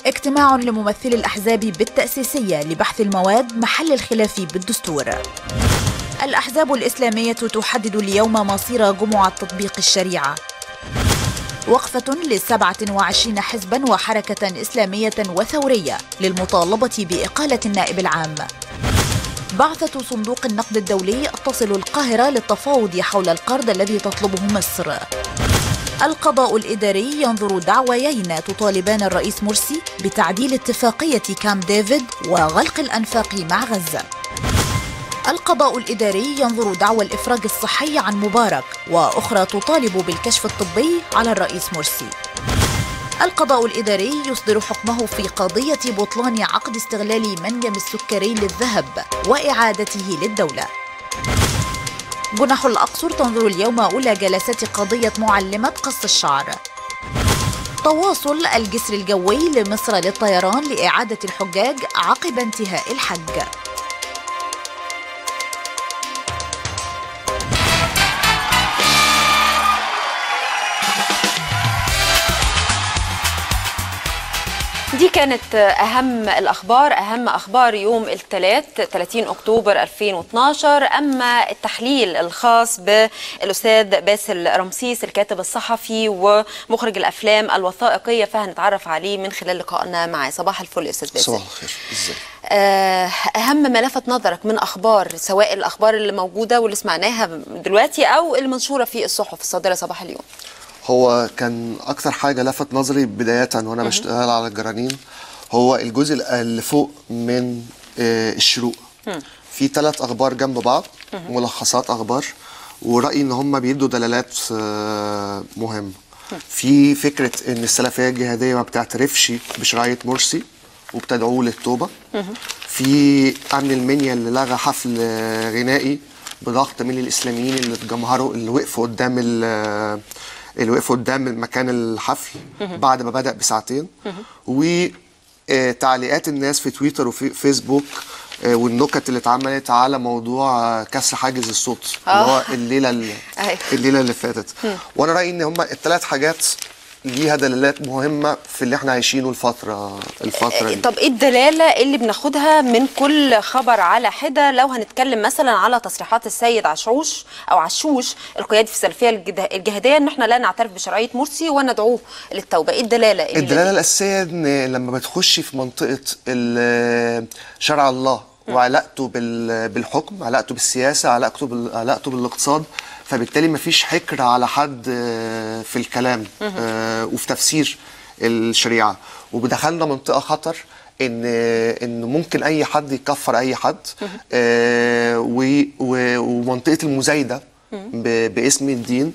اجتماع لممثلي الأحزاب بالتأسيسية لبحث المواد محل الخلاف بالدستور الأحزاب الإسلامية تحدد اليوم مصير جمعة تطبيق الشريعة وقفة لسبعة وعشرين حزبا وحركة إسلامية وثورية للمطالبة بإقالة النائب العام بعثة صندوق النقد الدولي تصل القاهرة للتفاوض حول القرض الذي تطلبه مصر القضاء الإداري ينظر دعويين تطالبان الرئيس مرسي بتعديل اتفاقية كامب ديفيد وغلق الأنفاق مع غزة القضاء الإداري ينظر دعوى الإفراج الصحي عن مبارك وأخرى تطالب بالكشف الطبي على الرئيس مرسي القضاء الإداري يصدر حكمه في قضية بطلان عقد استغلال منجم السكري للذهب وإعادته للدولة جنح الأقصر تنظر اليوم أولى جلسات قضية معلمة قص الشعر تواصل الجسر الجوي لمصر للطيران لإعادة الحجاج عقب انتهاء الحج دي كانت أهم الأخبار أهم أخبار يوم الثلاث 30 أكتوبر 2012 أما التحليل الخاص بالأستاذ باسل رمسيس الكاتب الصحفي ومخرج الأفلام الوثائقية فهنتعرف عليه من خلال لقائنا معاه صباح الفل يا أستاذ باسل صباح الخير ازاي أهم ما لفت نظرك من أخبار سواء الأخبار اللي موجودة واللي سمعناها دلوقتي أو المنشورة في الصحف الصادرة صباح اليوم هو كان اكتر حاجه لفت نظري بدايه وانا بشتغل على الجرانين هو الجزء اللي فوق من آه، الشروق في ثلاث اخبار جنب بعض ملخصات اخبار ورايي ان هم بيدوا دلالات آه، مهمه في فكره ان السلفيه الجهاديه ما بتعترفش بشرعيه مرسي وبتدعوه للتوبه في امن المنيا اللي لغى حفل آه، غنائي بضغط من الاسلاميين اللي اتجمهروا اللي وقفوا قدام ال- اللي وقفوا قدام مكان الحفل بعد ما بدأ بساعتين وتعليقات الناس في تويتر وفي فيسبوك آه، والنكت اللي اتعملت على موضوع آه، كسر حاجز الصوت اللي هو الليله اللي أيوة. الليله اللي فاتت وانا رايي ان هم الثلاث حاجات ليها دلالات مهمه في اللي احنا عايشينه الفتره الفتره دي طب ايه الدلاله اللي بناخدها من كل خبر على حده لو هنتكلم مثلا على تصريحات السيد عشوش او عشوش القيادي في السلفيه الجده- الجهاديه ان احنا لا نعترف بشرعيه مرسي وندعوه للتوبه ايه الدلاله اللي الدلاله الاساسيه ان لما بتخشي في منطقه ال- شرع الله وعلاقته بال- بالحكم علاقته بالسياسه علاقته بال- علاقته بالاقتصاد فبالتالي مفيش حكر على حد آه، في الكلام آه، وفي تفسير الشريعه وبدخلنا منطقه خطر ان ان ممكن اي حد يكفر اي حد آه، و- و- ومنطقه المزايده ب- باسم الدين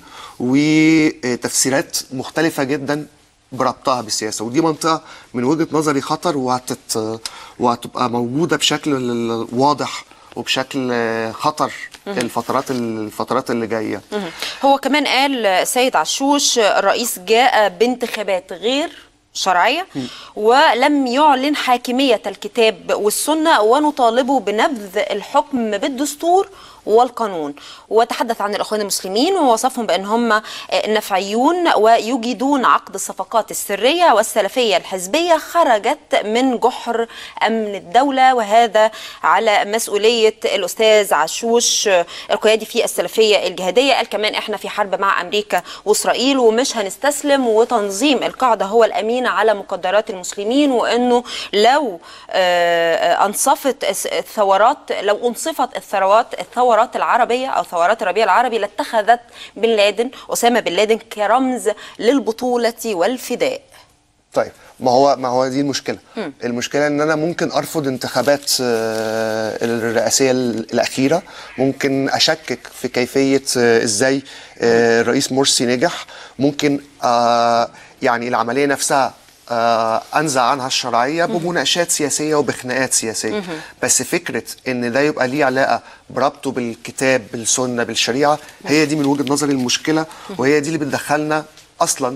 وتفسيرات مختلفه جدا بربطها بالسياسه ودي منطقه من وجهه نظري خطر وهتت وهتبقى موجوده بشكل واضح وبشكل خطر الفترات الفترات اللي جايه هو كمان قال سيد عشوش الرئيس جاء بانتخابات غير شرعية ولم يعلن حاكمية الكتاب والسنة ونطالبه بنبذ الحكم بالدستور والقانون وتحدث عن الإخوان المسلمين ووصفهم بأن هم نفعيون ويجيدون عقد الصفقات السرية والسلفية الحزبية خرجت من جحر أمن الدولة وهذا على مسؤولية الأستاذ عشوش القيادي في السلفية الجهادية قال كمان إحنا في حرب مع أمريكا وإسرائيل ومش هنستسلم وتنظيم القاعدة هو الأمين على مقدرات المسلمين وأنه لو آه، أنصفت الثورات لو أنصفت الثروات الثورات العربية أو ثورات الربيع العربي لاتخذت بن لادن أسامة بن لادن كرمز للبطولة والفداء طيب ما هو ما هو دي المشكله المشكله ان انا ممكن ارفض انتخابات آه، الرئاسيه الاخيره ممكن اشكك في كيفيه آه، ازاي آه، الرئيس مرسي نجح ممكن آه، يعني العمليه نفسها آه، انزع عنها الشرعيه بمناقشات سياسيه وبخناقات سياسيه بس فكره ان ده يبقى ليه علاقه بربطه بالكتاب بالسنه بالشريعه هي دي من وجهه نظري المشكله وهي دي اللي بتدخلنا اصلا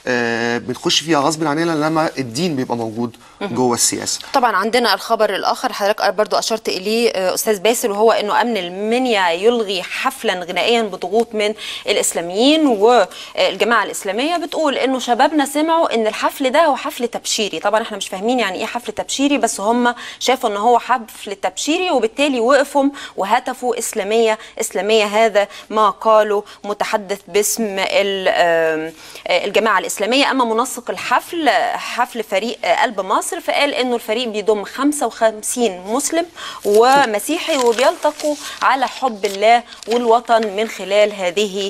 آه، بنخش فيها غصب عننا لما الدين بيبقى موجود جوه السياسه طبعا عندنا الخبر الاخر حضرتك برضو اشرت اليه آه، استاذ باسل وهو انه امن المنيا يلغي حفلا غنائيا بضغوط من الاسلاميين والجماعه الاسلاميه بتقول انه شبابنا سمعوا ان الحفل ده هو حفل تبشيري طبعا احنا مش فاهمين يعني ايه حفل تبشيري بس هم شافوا ان هو حفل تبشيري وبالتالي وقفوا وهتفوا اسلاميه اسلاميه هذا ما قاله متحدث باسم ال- آم، آه، الجماعه الاسلاميه اما منسق الحفل آه، حفل فريق آه، قلب مصر فقال انه الفريق بيضم 55 مسلم ومسيحي وبيلتقوا على حب الله والوطن من خلال هذه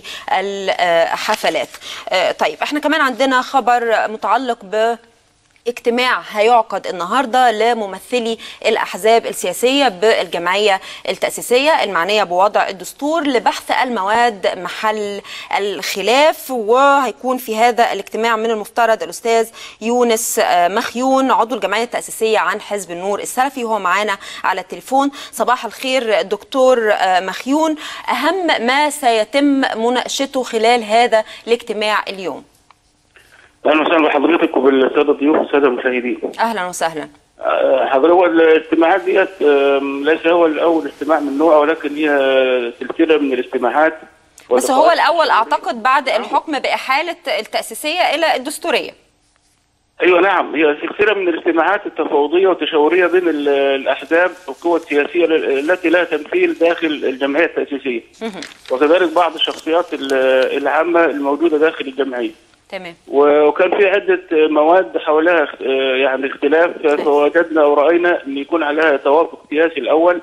الحفلات آه، طيب احنا كمان عندنا خبر متعلق ب اجتماع هيعقد النهارده لممثلي الاحزاب السياسيه بالجمعيه التاسيسيه المعنيه بوضع الدستور لبحث المواد محل الخلاف وهيكون في هذا الاجتماع من المفترض الاستاذ يونس آه، مخيون عضو الجمعيه التاسيسيه عن حزب النور السلفي وهو معانا على التليفون صباح الخير دكتور آه، مخيون اهم ما سيتم مناقشته خلال هذا الاجتماع اليوم اهلا وسهلا بحضرتك وبالساده الضيوف والساده المشاهدين. اهلا وسهلا آه، حضرتك هو الاجتماعات ديت آم، ليس هو الاول اجتماع من نوعه ولكن هي سلسله من الاجتماعات بس هو الاول اعتقد بعد الحكم باحاله التاسيسيه الى الدستوريه ايوه نعم هي سلسله من الاجتماعات التفاوضيه والتشاوريه بين ال- الاحزاب والقوى السياسيه ال- التي لها تمثيل داخل الجمعيه التاسيسيه. وكذلك بعض الشخصيات ال- العامه الموجوده داخل الجمعيه. تمام وكان في عدة مواد حولها آه، يعني اختلاف فوجدنا ورأينا أن يكون عليها توافق سياسي الأول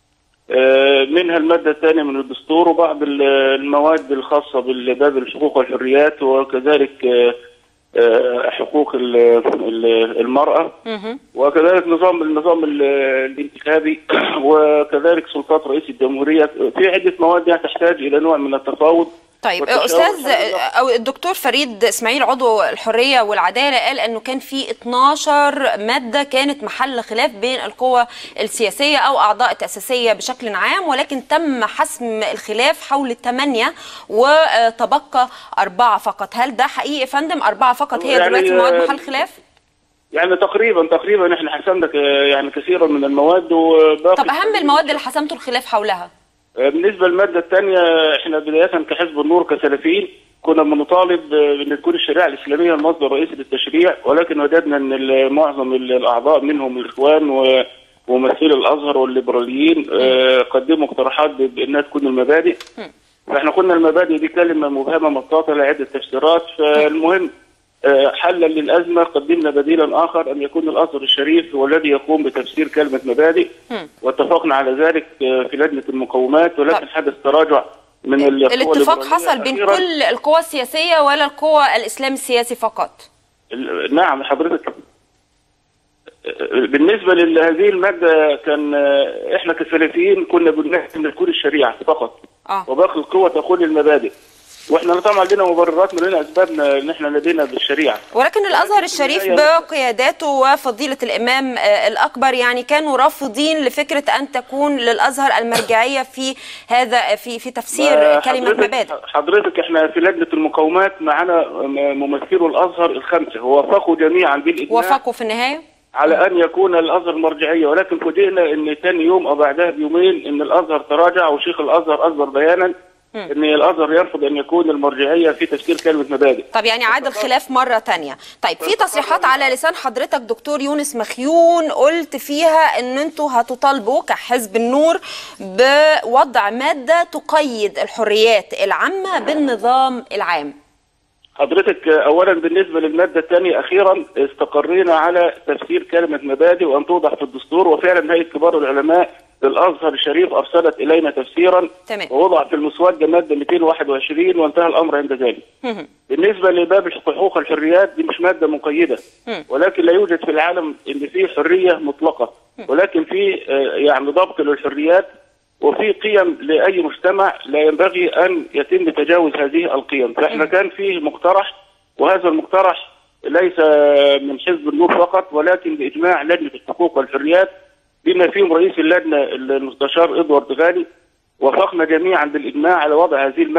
آه، منها المادة الثانية من الدستور وبعض ال- المواد الخاصة بالباب الحقوق والحريات وكذلك آه، آه، حقوق ال- ال- المرأة مهم. وكذلك نظام النظام ال- الانتخابي وكذلك سلطات رئيس الجمهورية في عدة مواد يعني تحتاج إلى نوع من التفاوض طيب والتشاور استاذ حول او الدكتور فريد اسماعيل عضو الحريه والعداله قال انه كان في 12 ماده كانت محل خلاف بين القوى السياسيه او اعضاء التاسيسيه بشكل عام ولكن تم حسم الخلاف حول الثمانيه وتبقى اربعه فقط هل ده حقيقي يا فندم اربعه فقط هي يعني، دلوقتي مواد آه، محل خلاف يعني تقريبا تقريبا احنا حسمنا ك- يعني كثيرا من المواد وباقي طب اهم المواد اللي حسمتوا الخلاف حولها بالنسبه للماده الثانيه احنا بدايه كحزب النور كسلفيين كنا بنطالب بان تكون الشريعه الاسلاميه المصدر الرئيسي للتشريع ولكن وجدنا ان ال- معظم ال- الاعضاء منهم الاخوان و- وممثلي الازهر والليبراليين آه، قدموا اقتراحات ب- بانها تكون المبادئ فاحنا قلنا المبادئ دي كلمه مبهمه مطاطه لعده تفسيرات فالمهم آه، حلا للازمه قدمنا بديلا اخر ان يكون الازهر الشريف هو الذي يقوم بتفسير كلمه مبادئ واتفقنا على ذلك آه، في لجنه المقومات ولكن طب. حدث تراجع من القوى الاتفاق الليبرالية حصل بين أخيراً. كل القوى السياسيه ولا القوى الاسلام السياسي فقط ال- نعم حضرتك بالنسبه لهذه الماده كان آه، احنا كسلفيين كنا بننهي ان تكون الشريعه فقط اه وباقي القوى تقول المبادئ واحنا طبعا لنا مبررات من لنا اسبابنا ان احنا لدينا بالشريعه ولكن الازهر الشريف النهاية- بقياداته وفضيله الامام آه، الاكبر يعني كانوا رافضين لفكره ان تكون للازهر المرجعيه في هذا في في تفسير ما كلمه حضرتك- مبادئ حضرتك احنا في لجنه المقاومات معانا م- ممثلو الازهر الخمسه وافقوا جميعا بالاجماع وافقوا في النهايه على ان يكون الازهر مرجعيه ولكن فوجئنا ان ثاني يوم او بعدها بيومين ان الازهر تراجع وشيخ الازهر اصدر بيانا ان الازهر يرفض ان يكون المرجعيه في تفسير كلمه مبادئ طب يعني عاد الخلاف مرة تانية طيب في تصريحات على لسان حضرتك دكتور يونس مخيون قلت فيها ان انتوا هتطالبوا كحزب النور بوضع مادة تقيد الحريات العامة بالنظام العام حضرتك اولا بالنسبه للماده الثانيه اخيرا استقرينا على تفسير كلمه مبادئ وان توضع في الدستور وفعلا هيئه كبار العلماء للازهر الشريف ارسلت الينا تفسيرا تمام. ووضع في المسوده ماده 221 وانتهى الامر عند ذلك. بالنسبه لباب الحقوق الحريات دي مش ماده مقيده ولكن لا يوجد في العالم ان في حريه مطلقه ولكن في آه، يعني ضبط للحريات وفي قيم لاي مجتمع لا ينبغي ان يتم تجاوز هذه القيم فاحنا كان فيه مقترح وهذا المقترح ليس من حزب النور فقط ولكن باجماع لجنه الحقوق والحريات بما فيهم رئيس اللجنه المستشار ادوارد غالي وافقنا جميعا بالاجماع على وضع هذه الماده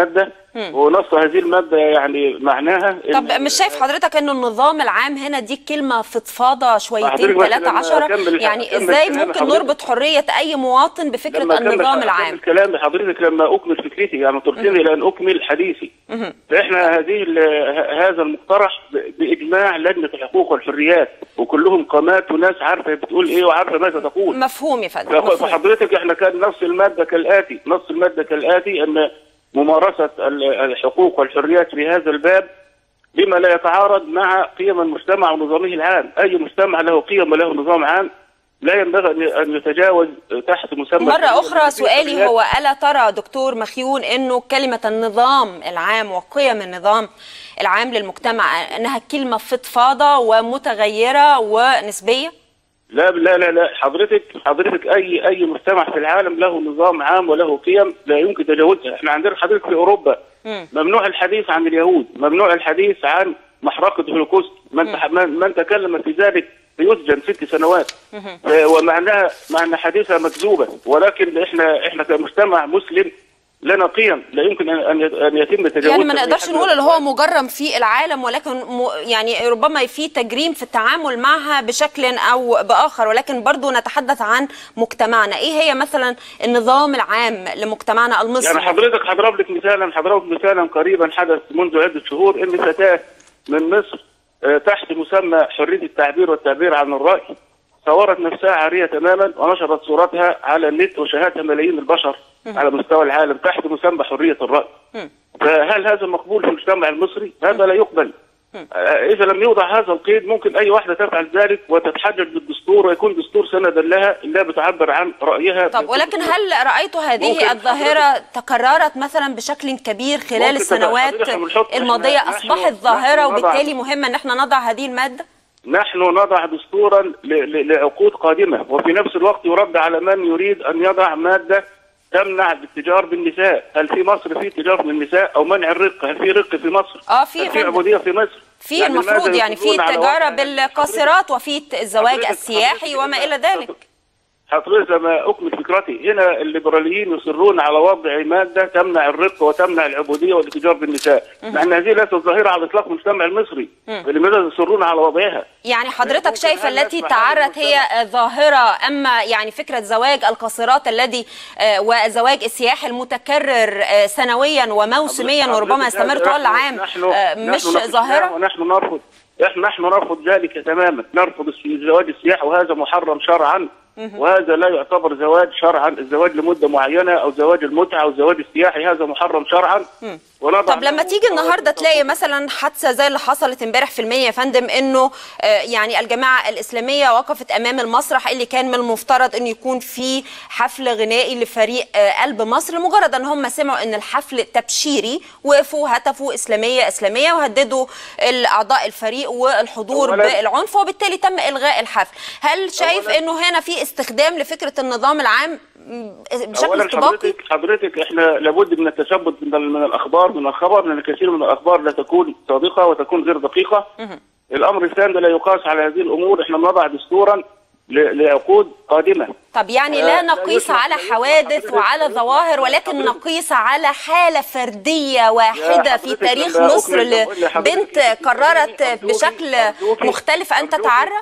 ونص هذه الماده يعني معناها طب إن- مش شايف حضرتك انه النظام العام هنا دي كلمه فضفاضه شويتين حضرتك بس ثلاثه لما عشرة أكمل- يعني أكمل ازاي كلام ممكن حضرتك. نربط حريه اي مواطن بفكره لما أكمل- النظام أكمل العام كلامي حضرتك لما اكمل فكرتي يعني ترسلني الى ان اكمل حديثي فاحنا هذه ال- ه- هذا المقترح ب- باجماع لجنه الحقوق والحريات وكلهم قامات وناس عارفه بتقول ايه وعارفه ماذا تقول مفهوم يا فندم فخ- مفهوم. فحضرتك احنا كان نص الماده كالاتي نص الماده كالاتي ان ممارسه ال- الحقوق والحريات في هذا الباب بما لا يتعارض مع قيم المجتمع ونظامه العام اي مجتمع له قيم وله نظام عام لا ينبغي أن- ان يتجاوز تحت مسمى مرة الحرية أخرى والحريات. سؤالي هو ألا ترى دكتور مخيون أنه كلمة النظام العام وقيم النظام العام للمجتمع أنها كلمة فضفاضة ومتغيرة ونسبية؟ لا لا لا لا حضرتك حضرتك اي اي مجتمع في العالم له نظام عام وله قيم لا يمكن تجاوزها احنا عندنا حضرتك في اوروبا ممنوع الحديث عن اليهود ممنوع الحديث عن محرقه الهولوكوست من تح- من, من تكلم في ذلك يسجن ست سنوات ف- ومعناها معنى حديثها مكذوبه ولكن احنا احنا كمجتمع مسلم لنا قيم لا يمكن ان ان ان يتم تجاوزها يعني ما بأي نقدرش حد نقول من اللي هو مجرم في العالم ولكن م يعني ربما في تجريم في التعامل معها بشكل أو بآخر ولكن برضو نتحدث عن مجتمعنا إيه هي مثلا النظام العام لمجتمعنا المصري؟ يعني حضرتك هضرب لك مثالا هضرب لك مثالا قريبا حدث منذ عده شهور ان فتاه من مصر آه، تحت مسمى حريه التعبير والتعبير عن الراي صورت نفسها عاريه تماما ونشرت صورتها على النت وشاهدها ملايين البشر على مستوى العالم تحت مسمى حريه الراي فهل هذا مقبول في المجتمع المصري؟ هذا لا يقبل آه، إذا لم يوضع هذا القيد ممكن أي واحدة تفعل ذلك وتتحجج بالدستور ويكون دستور سندا لها إلا بتعبر عن رأيها طب ولكن هل رأيت ممكن هذه الظاهرة تكررت مثلا بشكل كبير خلال ممكن السنوات تبقى- حضرتك بنحط- الماضية إحنا- أصبحت نحن- ظاهرة نحن نضع- وبالتالي مهم أن احنا نضع هذه المادة؟ نحن نضع دستورا ل- ل- لعقود قادمة وفي نفس الوقت يرد على من يريد أن يضع مادة تمنع الاتجار بالنساء هل في مصر في تجارة بالنساء أو منع الرق هل في رق في مصر آه، في هل يا في فندم. عبودية في مصر في يعني المفروض لماذا يعني في يصرون على التجارة واقع- بالقاصرات وفي الزواج حضرتك- السياحي حضرتك وما هنا- إلى ذلك حضرتك لما أكمل فكرتي هنا الليبراليين يصرون على وضع مادة تمنع الرق وتمنع العبودية والاتجار بالنساء مع أن هذه ليست ظاهرة على إطلاق المجتمع المصري فلماذا يصرون على وضعها يعني حضرتك ممكن شايفة هل التي نسمح تعرت هذا هي ظاهرة أما يعني فكرة زواج القاصرات الذي آه، والزواج السياحي المتكرر آه، سنويا وموسميا حضرتك وربما هذا يستمر طوال العام نحن آه، نحن مش نقصدها ظاهرة؟ ونحن نرفض احنا نحن نرفض ذلك تماما نرفض الس- الزواج السياحي وهذا محرم شرعا وهذا لا يعتبر زواج شرعا الزواج لمده معينه او زواج المتعه او الزواج السياحي هذا محرم شرعا ونضع طب لما له تيجي النهارده قواعد تلاقي مثلا حادثه زي اللي حصلت امبارح في المية يا فندم انه آه، يعني الجماعه الاسلاميه وقفت امام المسرح اللي كان من المفترض انه يكون فيه حفل غنائي لفريق آه، قلب مصر مجرد ان هم سمعوا ان الحفل تبشيري وقفوا هتفوا اسلاميه اسلاميه وهددوا اعضاء الفريق والحضور أولاً- بالعنف وبالتالي تم الغاء الحفل هل شايف أولاً- انه هنا في استخدام لفكره النظام العام بشكل اولا استباقي حضرتك حضرتك احنا لابد من التثبت من, ال- من الاخبار من الخبر لان الكثير من الاخبار لا تكون صادقه وتكون غير دقيقه الامر الثاني لا يقاس على هذه الامور احنا بنضع دستورا ل- لعقود قادمه طب يعني آه، لا لا نقيس يسمح- على لا يسمح حوادث حضرتك- وعلى حضرتك- ظواهر ولكن حضرتك- نقيس على حالة فردية واحدة في حضرتك تاريخ لما مصر أكمل بقول لحضرتك لبنت أرجوكي- قررت أرجوكي- بشكل أرجوكي- مختلف أن أرجوكي- تتعرى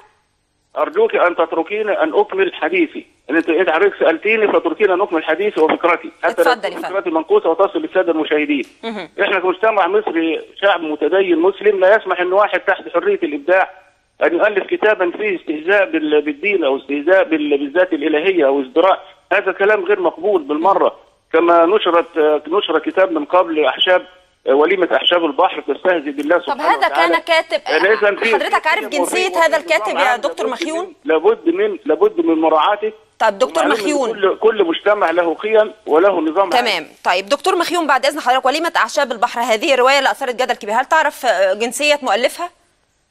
ارجوك ان تتركيني ان اكمل حديثي ان انت انت حضرتك سالتيني فتركيني ان اكمل حديثي وفكرتي حتى لا اتفضل يا تكون فندم. فكرتي منقوصه وتصل للساده المشاهدين احنا كمجتمع مصري شعب متدين مسلم لا يسمح ان واحد تحت حريه الابداع ان يؤلف كتابا فيه استهزاء بال- بالدين او استهزاء بال- بالذات الالهيه او ازدراء هذا كلام غير مقبول بالمره كما نشرت نشر كتاب من قبل احشاب وليمه احشاب البحر تستهزئ بالله طب سبحانه هذا وتعالى. كان كاتب يعني إذن في- حضرتك في عارف قيم جنسية وفي- هذا وفي الكاتب نظام يا عام. دكتور لابد مخيون من- لابد من لابد من مراعاته طب دكتور ومعلوم إن مخيون كل كل مجتمع له قيم وله نظام عام. تمام طيب دكتور مخيون بعد إذن حضرتك وليمة أعشاب البحر هذه الرواية اللي أثارت جدل كبير هل تعرف آه، جنسية مؤلفها؟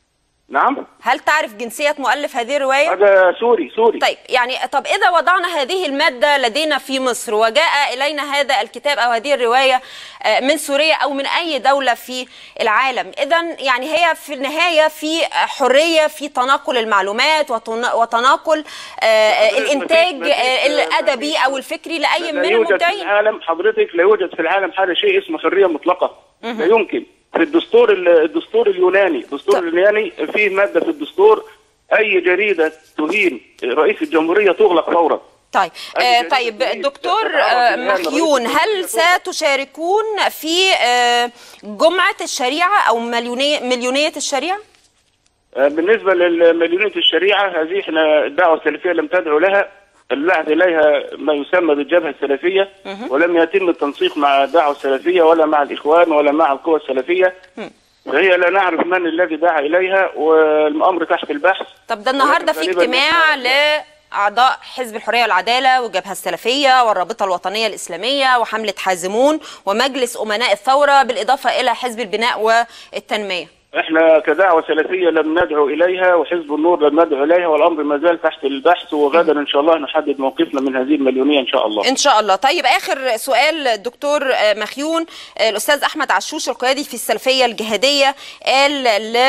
نعم هل تعرف جنسيه مؤلف هذه الروايه هذا سوري سوري طيب يعني طب إذا وضعنا هذه المادة لدينا في مصر وجاء إلينا هذا الكتاب أو هذه الرواية آه، من سوريا أو من أي دولة في العالم إذا يعني هي في النهاية في حرية في تناقل المعلومات وتنا- وتناقل آه، حضرتك الإنتاج مفيش- مفيش- آه، الأدبي أو الفكري لأي لا من يوجد في المبدعين العالم حضرتك لا يوجد في العالم حاجه شيء اسمه حريه مطلقه لا يمكن في الدستور ال- الدستور اليوناني الدستور طب. اليوناني فيه ماده في الدستور اي جريده تهين رئيس الجمهوريه تغلق فورا طيب أي آه جريدة طيب تريد دكتور تتعرض آه لها لرئيس مخيون هل الجمهورية ستشاركون في آه جمعة الشريعة أو مليونية مليونية الشريعة؟ آه، بالنسبه لمليونيه الشريعه هذه احنا الدعوه السلفيه لم تدعو لها البعث اليها ما يسمى بالجبهه السلفيه ولم يتم التنسيق مع الدعوه السلفيه ولا مع الاخوان ولا مع القوى السلفيه فهي لا نعرف من الذي دعا اليها والامر تحت البحث طب ده النهارده في ولكن غالباً اجتماع إحنا- لاعضاء حزب الحريه والعداله والجبهه السلفيه والرابطه الوطنيه الاسلاميه وحمله حازمون ومجلس امناء الثوره بالاضافه الى حزب البناء والتنميه احنا كدعوه سلفيه لم ندعو اليها وحزب النور لم ندعو اليها والامر ما زال تحت البحث وغدا ان شاء الله نحدد موقفنا من هذه المليونيه ان شاء الله ان شاء الله طيب اخر سؤال دكتور آه، مخيون آه، الاستاذ احمد عشوش القيادي في السلفيه الجهاديه قال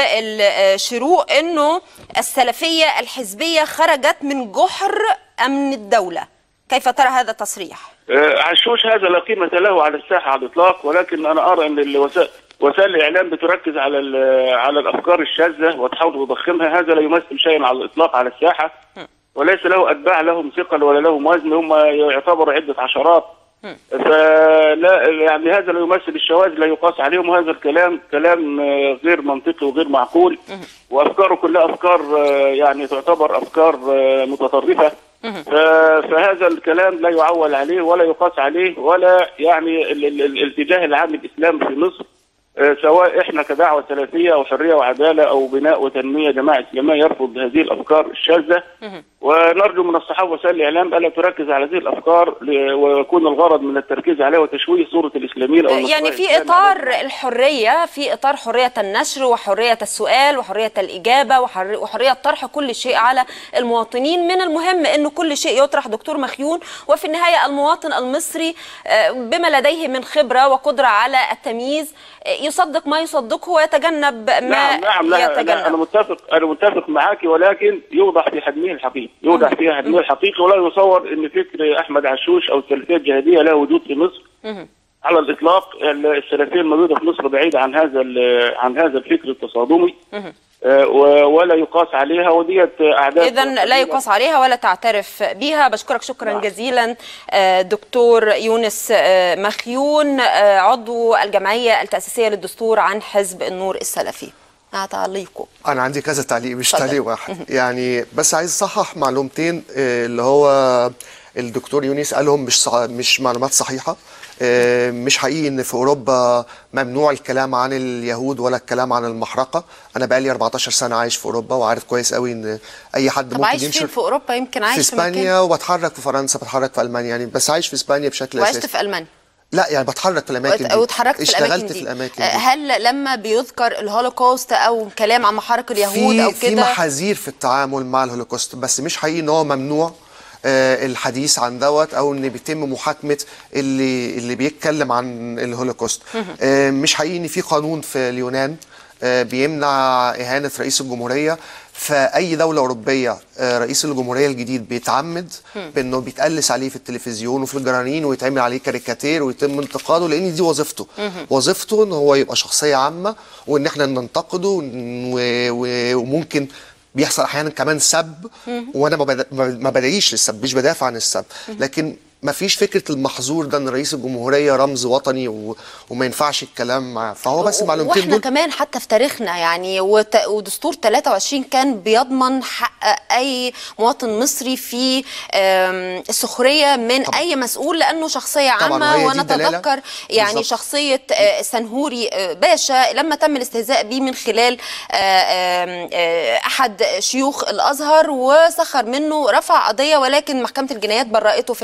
للشروق انه السلفيه الحزبيه خرجت من جحر امن الدوله كيف ترى هذا التصريح آه، عشوش هذا لا قيمة له على الساحة على الإطلاق ولكن أنا أرى أن الوسائل وسائل الإعلام بتركز على ال- على الأفكار الشاذة وتحاول تضخمها هذا لا يمثل شيئا على الإطلاق على الساحة وليس له أتباع لهم ثقل ولا لهم وزن هم يعتبروا عدة عشرات فلا يعني هذا لا يمثل الشواذ لا يقاس عليهم وهذا الكلام كلام آه، غير منطقي وغير معقول وافكاره كلها افكار آه، يعني تعتبر افكار آه، متطرفه ف- فهذا الكلام لا يعول عليه ولا يقاس عليه ولا يعني ال- ال- ال- الاتجاه العام الاسلامي في مصر آه، سواء احنا كدعوه سلفيه او حريه وعداله او بناء وتنميه جماعه اسلاميه يرفض هذه الافكار الشاذه ونرجو من الصحافه وسائل الاعلام الا تركز على هذه الافكار ل- ويكون الغرض من التركيز عليها وتشويه صوره الاسلاميين او النصرانيين يعني في الإسلامي اطار على- الحريه في اطار حريه النشر وحريه السؤال وحريه الاجابه وحر- وحريه طرح كل شيء على المواطنين من المهم انه كل شيء يطرح دكتور مخيون وفي النهايه المواطن المصري آه، بما لديه من خبره وقدره على التمييز آه، يصدق ما يصدقه ويتجنب ما نعم نعم لا يتجنب لا انا متفق انا متفق معك ولكن يوضح في حجمه الحقيقي يوضح فيها حجمه الحقيقي ولا يصور ان فكر احمد عشوش او السلفيه الجهاديه له وجود في مصر على الاطلاق السلفيه الموجوده في مصر بعيده عن هذا ال- عن هذا الفكر التصادمي آه، و- ولا يقاس عليها وديت اعداد اذا لا يقاس عليها ولا تعترف بها بشكرك شكرا نعم. جزيلا آه، دكتور يونس آه، مخيون آه، عضو الجمعيه التاسيسيه للدستور عن حزب النور السلفي مع تعليقه انا عندي كذا تعليق مش اتفضل. تعليق واحد يعني بس عايز اصحح معلومتين آه، اللي هو الدكتور يونس قالهم مش صح مش معلومات صحيحه آه، مش حقيقي ان في اوروبا ممنوع الكلام عن اليهود ولا الكلام عن المحرقه انا بقالي 14 سنه عايش في اوروبا وعارف كويس قوي ان اي حد طب ممكن عايش ينشر فين في اوروبا يمكن عايش في في مكان اسبانيا وبتحرك في فرنسا بتحرك في المانيا يعني بس عايش في اسبانيا بشكل وعشت اساسي في المانيا لا يعني بتحرك في الاماكن دي واتحركت في الاماكن اشتغلت دي في الاماكن آه، دي هل لما بيذكر الهولوكوست او كلام عن محارق اليهود في او في كده محاذير في التعامل مع الهولوكوست بس مش حقيقي ان هو ممنوع آه، الحديث عن دوت او ان بيتم محاكمه اللي اللي بيتكلم عن الهولوكوست آه، مش حقيقي ان في قانون في اليونان آه، بيمنع اهانه رئيس الجمهوريه فاي دوله اوروبيه آه، رئيس الجمهوريه الجديد بيتعمد بانه بيتقلس عليه في التلفزيون وفي الجرانين ويتعمل عليه كاريكاتير ويتم انتقاده لان دي وظيفته وظيفته ان هو يبقى شخصيه عامه وان احنا ننتقده ون- و- و- وممكن بيحصل احيانا كمان سب وانا ما بد- ما ما بدعيش للسب مش بدافع عن السب لكن ما فيش فكره المحظور ده ان رئيس الجمهوريه رمز وطني و... وما ينفعش الكلام معاه فهو بس المعلومتين واحنا دول كمان حتى في تاريخنا يعني وت... ودستور 23 كان بيضمن حق اي مواطن مصري في آم، السخريه من طبعا. اي مسؤول لانه شخصيه طبعا، عامه وهي دي الدلالة. ونتذكر يعني بالظبط. شخصيه آه، سنهوري آه، باشا لما تم الاستهزاء به من خلال آه، آم، آه، احد شيوخ الازهر وسخر منه رفع قضيه ولكن محكمه الجنايات برأته في النهايه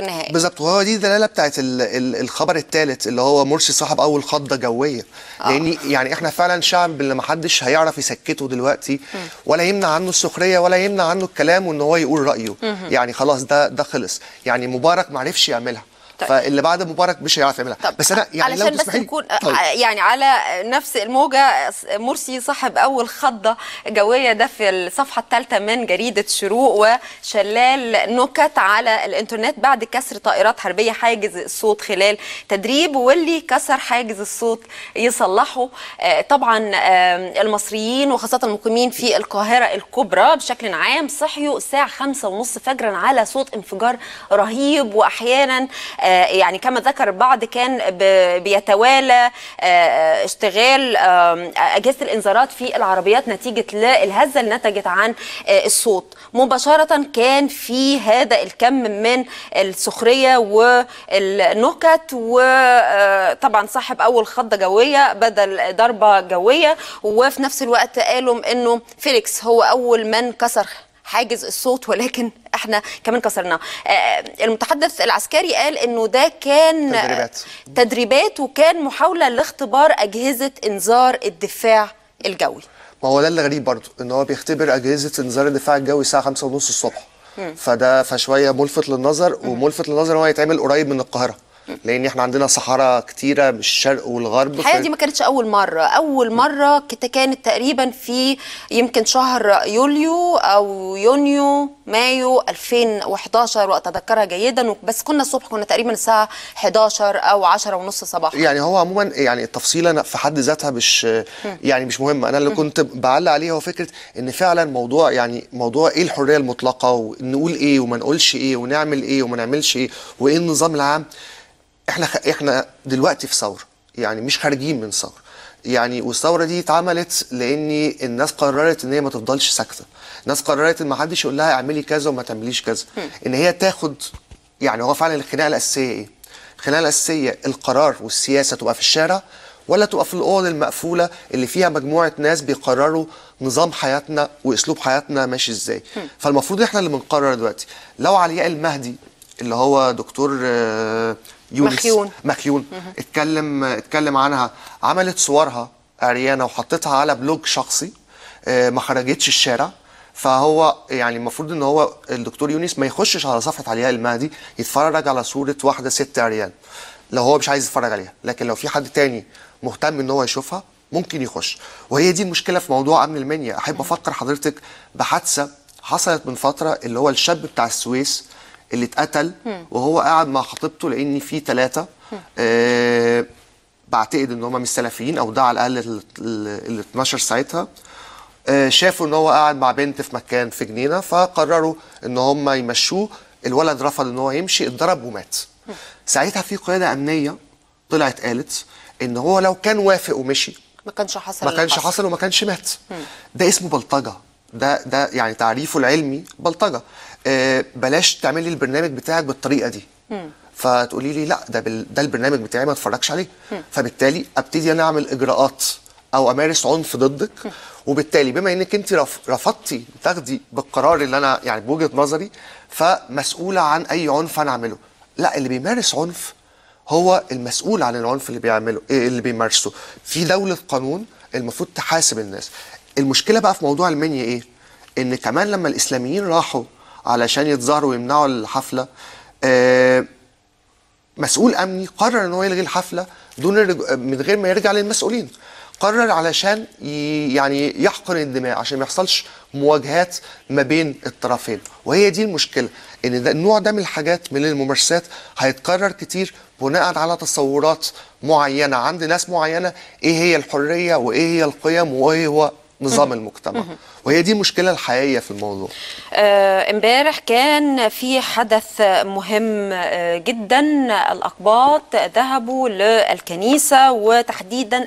بالظبط وهو دي الدلاله بتاعت ال ال الخبر الثالث اللي هو مرسي صاحب اول خضه جويه لان يعني احنا فعلا شعب اللي ما حدش هيعرف يسكته دلوقتي ولا يمنع عنه السخريه ولا يمنع عنه الكلام وان هو يقول رايه يعني خلاص ده ده خلص يعني مبارك ما عرفش يعملها طيب. فاللي بعد مبارك مش هيعرف يعملها طب بس انا يعني لو علشان بس تسمحي لي- نكون طيب. يعني على نفس الموجة مرسي صاحب أول خضة جوية ده في الصفحة الثالثة من جريدة شروق وشلال نكت على الإنترنت بعد كسر طائرات حربية حاجز الصوت خلال تدريب واللي كسر حاجز الصوت يصلحه آه، طبعا آه، المصريين وخاصة المقيمين في القاهرة الكبرى بشكل عام صحيوا الساعة خمسة ونص فجرا على صوت انفجار رهيب وأحيانا آه، يعني كما ذكر البعض كان ب- بيتوالى آه، اشتغال آم، أجهزة الإنذارات في العربيات نتيجة للهزة اللي نتجت عن آه، الصوت مباشرة كان في هذا الكم من السخرية والنكت وطبعا صاحب أول خضة جوية بدل ضربة جوية وفي نفس الوقت قالوا إنه فيليكس هو أول من كسر حاجز الصوت ولكن احنا كمان كسرناه آه، المتحدث العسكري قال انه ده كان تدريبات. تدريبات وكان محاولة لاختبار أجهزة إنذار الدفاع الجوي ما هو ده اللي غريب برضه ان هو بيختبر اجهزه انذار الدفاع الجوي الساعه 5 ونص الصبح فده فشويه ملفت للنظر وملفت للنظر ان هو يتعمل قريب من القاهره لان احنا عندنا صحراء كتيره من الشرق والغرب الحقيقة ف- دي ما كانتش أول مرة أول مرة كت- كانت تقريبا في يمكن شهر يوليو أو يونيو مايو 2011 وأتذكرها جيدا بس كنا الصبح كنا تقريبا الساعة 11 أو 10 ونص صباحا يعني هو عموما يعني التفصيله في حد ذاتها مش يعني مش مهمه انا اللي كنت بعلق عليه هو فكره ان فعلا موضوع يعني موضوع ايه الحريه المطلقه ونقول ايه وما نقولش ايه ونعمل ايه وما نعملش ايه وايه النظام العام احنا خ... احنا دلوقتي في ثوره يعني مش خارجين من ثوره يعني والثوره دي اتعملت لان الناس قررت ان هي ما تفضلش ساكته الناس قررت ان ما حدش يقول لها اعملي كذا وما تعمليش كذا ان هي تاخد يعني هو فعلا الخناقه الاساسيه ايه الخناقه الاساسيه القرار والسياسه تبقى في الشارع ولا تبقى في الاوض المقفوله اللي فيها مجموعه ناس بيقرروا نظام حياتنا واسلوب حياتنا ماشي ازاي فالمفروض احنا اللي بنقرر دلوقتي لو علياء المهدي اللي هو دكتور آه، يونس مخيون. مخيون اتكلم اتكلم عنها عملت صورها عريانه وحطتها على بلوج شخصي آه، ما خرجتش الشارع فهو يعني المفروض ان هو الدكتور يونس ما يخشش على صفحه علياء المهدي يتفرج على صوره واحده ست عريان لو هو مش عايز يتفرج عليها لكن لو في حد تاني مهتم ان هو يشوفها ممكن يخش وهي دي المشكله في موضوع امن المنيا احب افكر حضرتك بحادثه حصلت من فتره اللي هو الشاب بتاع السويس اللي اتقتل وهو قاعد مع خطيبته لان في ثلاثه آه بعتقد ان هم مش سلفيين او ده على الاقل ال- ال ال 12 ساعتها آه شافوا ان هو قاعد مع بنت في مكان في جنينه فقرروا ان هم يمشوه الولد رفض ان هو يمشي اتضرب ومات ساعتها في قياده امنيه طلعت قالت ان هو لو كان وافق ومشي ما كانش حصل ما اللي كانش حصل وما كانش مات ده اسمه بلطجه ده ده يعني تعريفه العلمي بلطجه آه بلاش تعملي البرنامج بتاعك بالطريقه دي فتقولي لي لا ده بال... ده البرنامج بتاعي ما اتفرجش عليه فبالتالي ابتدي انا اعمل اجراءات او امارس عنف ضدك وبالتالي بما انك انت رف... رفضتي تاخدي بالقرار اللي انا يعني بوجهه نظري فمسؤوله عن اي عنف انا اعمله لا اللي بيمارس عنف هو المسؤول عن العنف اللي بيعمله إيه اللي بيمارسه في دولة قانون المفروض تحاسب الناس المشكلة بقى في موضوع المنيا ايه ان كمان لما الاسلاميين راحوا علشان يتظاهروا ويمنعوا الحفلة آه مسؤول امني قرر ان هو يلغي الحفله دون الرج... من غير ما يرجع للمسؤولين قرر علشان ي... يعني يحقن الدماء عشان ما يحصلش مواجهات ما بين الطرفين وهي دي المشكله ان ده النوع ده من الحاجات من الممارسات هيتكرر كتير بناء على تصورات معينه عند ناس معينه ايه هي الحريه وايه هي القيم وايه هو نظام المجتمع وهي دي المشكله الحقيقيه في الموضوع آه، امبارح كان في حدث مهم آه، جدا الأقباط ذهبوا للكنيسة وتحديدا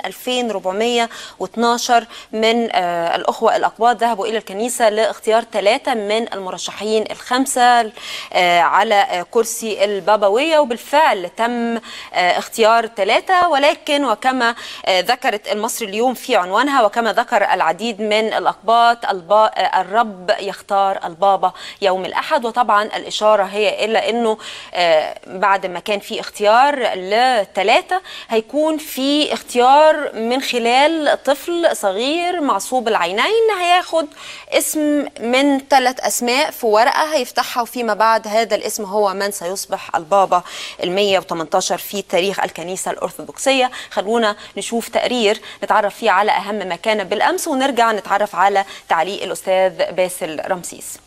2412 من آه، الأخوة الأقباط ذهبوا إلى الكنيسة لاختيار ثلاثة من المرشحين الخمسة آه، على آه، كرسي البابوية وبالفعل تم آه، اختيار ثلاثة ولكن وكما آه، ذكرت المصري اليوم في عنوانها وكما ذكر العديد العديد من الأقباط البا... الرب يختار البابا يوم الأحد وطبعا الإشارة هي إلا أنه آه، بعد ما كان في اختيار لثلاثة هيكون في اختيار من خلال طفل صغير معصوب العينين هياخد اسم من ثلاث أسماء في ورقة هيفتحها وفيما بعد هذا الاسم هو من سيصبح البابا ال 118 في تاريخ الكنيسة الأرثوذكسية خلونا نشوف تقرير نتعرف فيه على أهم ما كان بالأمس ونرجع نتعرف على تعليق الأستاذ باسل رمسيس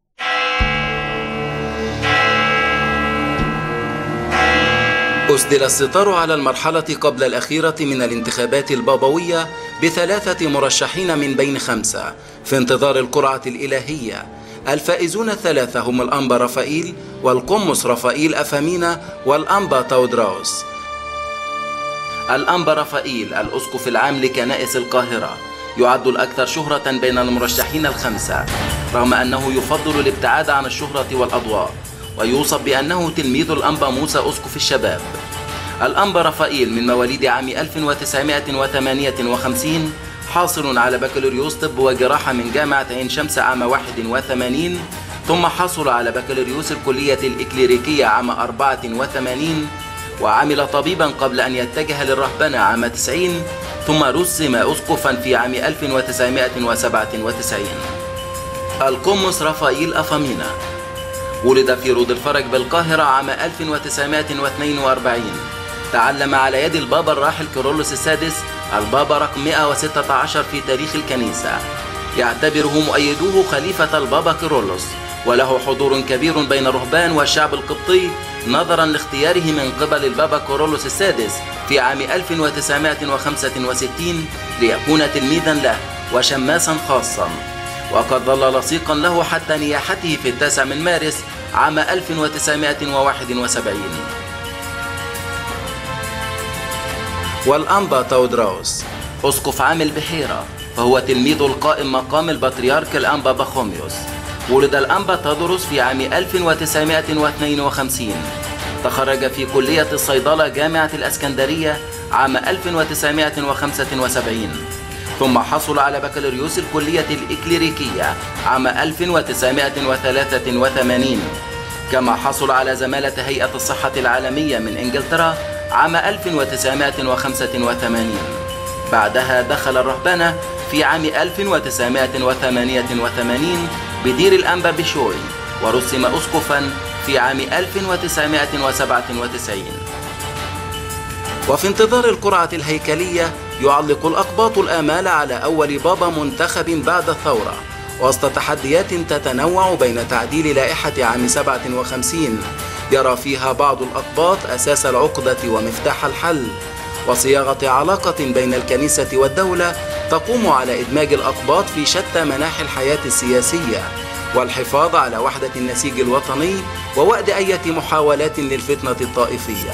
أسدل الستار على المرحلة قبل الأخيرة من الانتخابات البابوية بثلاثة مرشحين من بين خمسة في انتظار القرعة الإلهية الفائزون الثلاثة هم الأنبا رفائيل والقمص رفائيل أفامينا والأنبا تاودراوس الأنبا رفائيل الأسقف العام لكنائس القاهرة يعد الأكثر شهرة بين المرشحين الخمسة رغم أنه يفضل الابتعاد عن الشهرة والأضواء ويوصف بأنه تلميذ الأنبا موسى أسقف الشباب الأنبا رفائيل من مواليد عام 1958 حاصل على بكالوريوس طب وجراحة من جامعة عين شمس عام 81 ثم حصل على بكالوريوس الكلية الإكليريكية عام 84 وعمل طبيبا قبل أن يتجه للرهبنة عام 90 ثم رسم أسقفا في عام 1997 القمص رفائيل أفامينا ولد في رود الفرج بالقاهرة عام 1942 تعلم على يد البابا الراحل كيرلس السادس البابا رقم 116 في تاريخ الكنيسة يعتبره مؤيدوه خليفة البابا كيرلس وله حضور كبير بين الرهبان والشعب القبطي نظرا لاختياره من قبل البابا كورولوس السادس في عام 1965 ليكون تلميذا له وشماسا خاصا وقد ظل لصيقا له حتى نياحته في التاسع من مارس عام 1971 والأنبا تودراوس أسقف عام البحيرة فهو تلميذ القائم مقام البطريرك الأنبا بخوميوس ولد الأنبا تدرس في عام 1952 تخرج في كلية الصيدلة جامعة الأسكندرية عام 1975 ثم حصل على بكالوريوس الكلية الإكليريكية عام 1983 كما حصل على زمالة هيئة الصحة العالمية من إنجلترا عام 1985 بعدها دخل الرهبنة في عام 1988 بدير الأنبا بشوي ورسم أسقفا في عام 1997 وفي انتظار القرعة الهيكلية يعلق الأقباط الآمال على أول بابا منتخب بعد الثورة وسط تحديات تتنوع بين تعديل لائحة عام 57 يرى فيها بعض الأقباط أساس العقدة ومفتاح الحل وصياغة علاقة بين الكنيسة والدولة تقوم على إدماج الأقباط في شتى مناحي الحياة السياسية والحفاظ على وحدة النسيج الوطني ووأد أية محاولات للفتنة الطائفية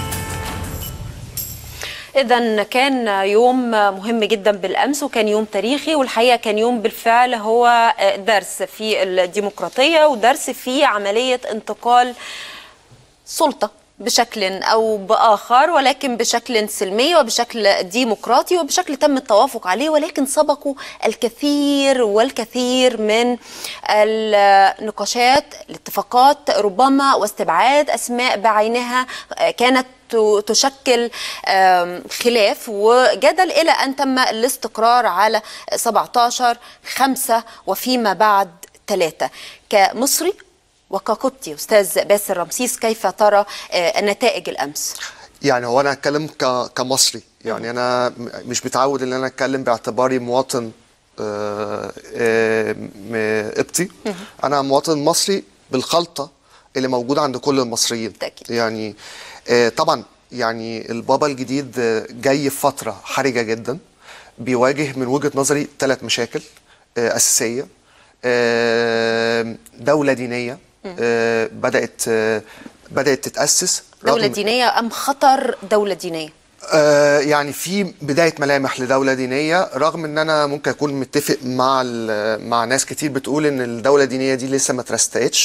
إذا كان يوم مهم جدا بالأمس وكان يوم تاريخي والحقيقة كان يوم بالفعل هو درس في الديمقراطية ودرس في عملية انتقال سلطة بشكل او باخر ولكن بشكل سلمي وبشكل ديمقراطي وبشكل تم التوافق عليه ولكن سبقوا الكثير والكثير من النقاشات الاتفاقات ربما واستبعاد اسماء بعينها كانت تشكل خلاف وجدل إلى أن تم الاستقرار على 17 5 وفيما بعد 3 كمصري وكقبطي أستاذ باسل رمسيس كيف ترى نتائج الأمس؟ يعني هو انا هتكلم ك... كمصري يعني انا م- مش متعود ان انا اتكلم باعتباري مواطن آه، آه، م- قبطي انا مواطن مصري بالخلطه اللي موجوده عند كل المصريين بالتأكيد. يعني آه، طبعا يعني البابا الجديد آه، جاي في فتره حرجه جدا بيواجه من وجهه نظري ثلاث مشاكل آه، اساسيه آه، دوله دينيه آه، بدات آه، بدات تتاسس دولة رغم- دينية أم خطر دولة دينية؟ آه، يعني في بدايه ملامح لدوله دينيه رغم ان انا ممكن اكون متفق مع ال- مع ناس كتير بتقول ان الدوله الدينيه دي لسه ما اترستقتش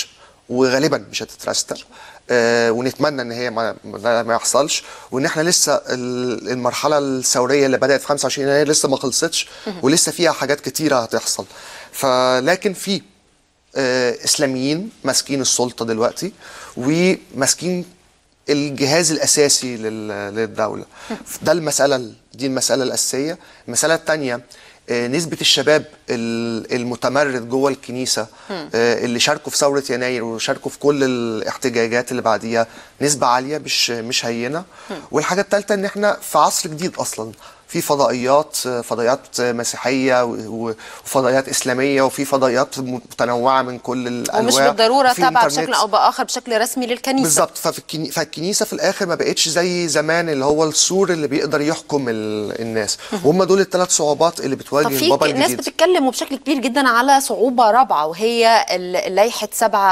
وغالبا مش هتترستق آه ونتمنى ان هي ما, ما ما يحصلش وان احنا لسه ال- المرحله الثوريه اللي بدات في 25 يناير لسه ما خلصتش ولسه فيها حاجات كتيره هتحصل فلكن في آه، اسلاميين ماسكين السلطه دلوقتي وماسكين الجهاز الاساسي لل- للدوله ده المساله دي المساله الاساسيه المساله الثانيه نسبة الشباب ال- المتمرد جوه الكنيسة آه، اللي شاركوا في ثورة يناير وشاركوا في كل الاحتجاجات اللي بعديها نسبة عالية مش مش هينة والحاجة الثالثة ان احنا في عصر جديد اصلا في فضائيات فضائيات مسيحيه و- وفضائيات اسلاميه وفي فضائيات متنوعه من كل الانواع ومش بالضروره وفي تابعه إنترنت. بشكل او باخر بشكل رسمي للكنيسه بالظبط ففي الكني... فالكنيسه في الاخر ما بقتش زي زمان اللي هو السور اللي بيقدر يحكم ال... الناس وهم دول الثلاث صعوبات اللي بتواجه طب في البابا ك- ناس الجديد بتتكلم وبشكل كبير جدا على صعوبة رابعة وهي ال- لائحة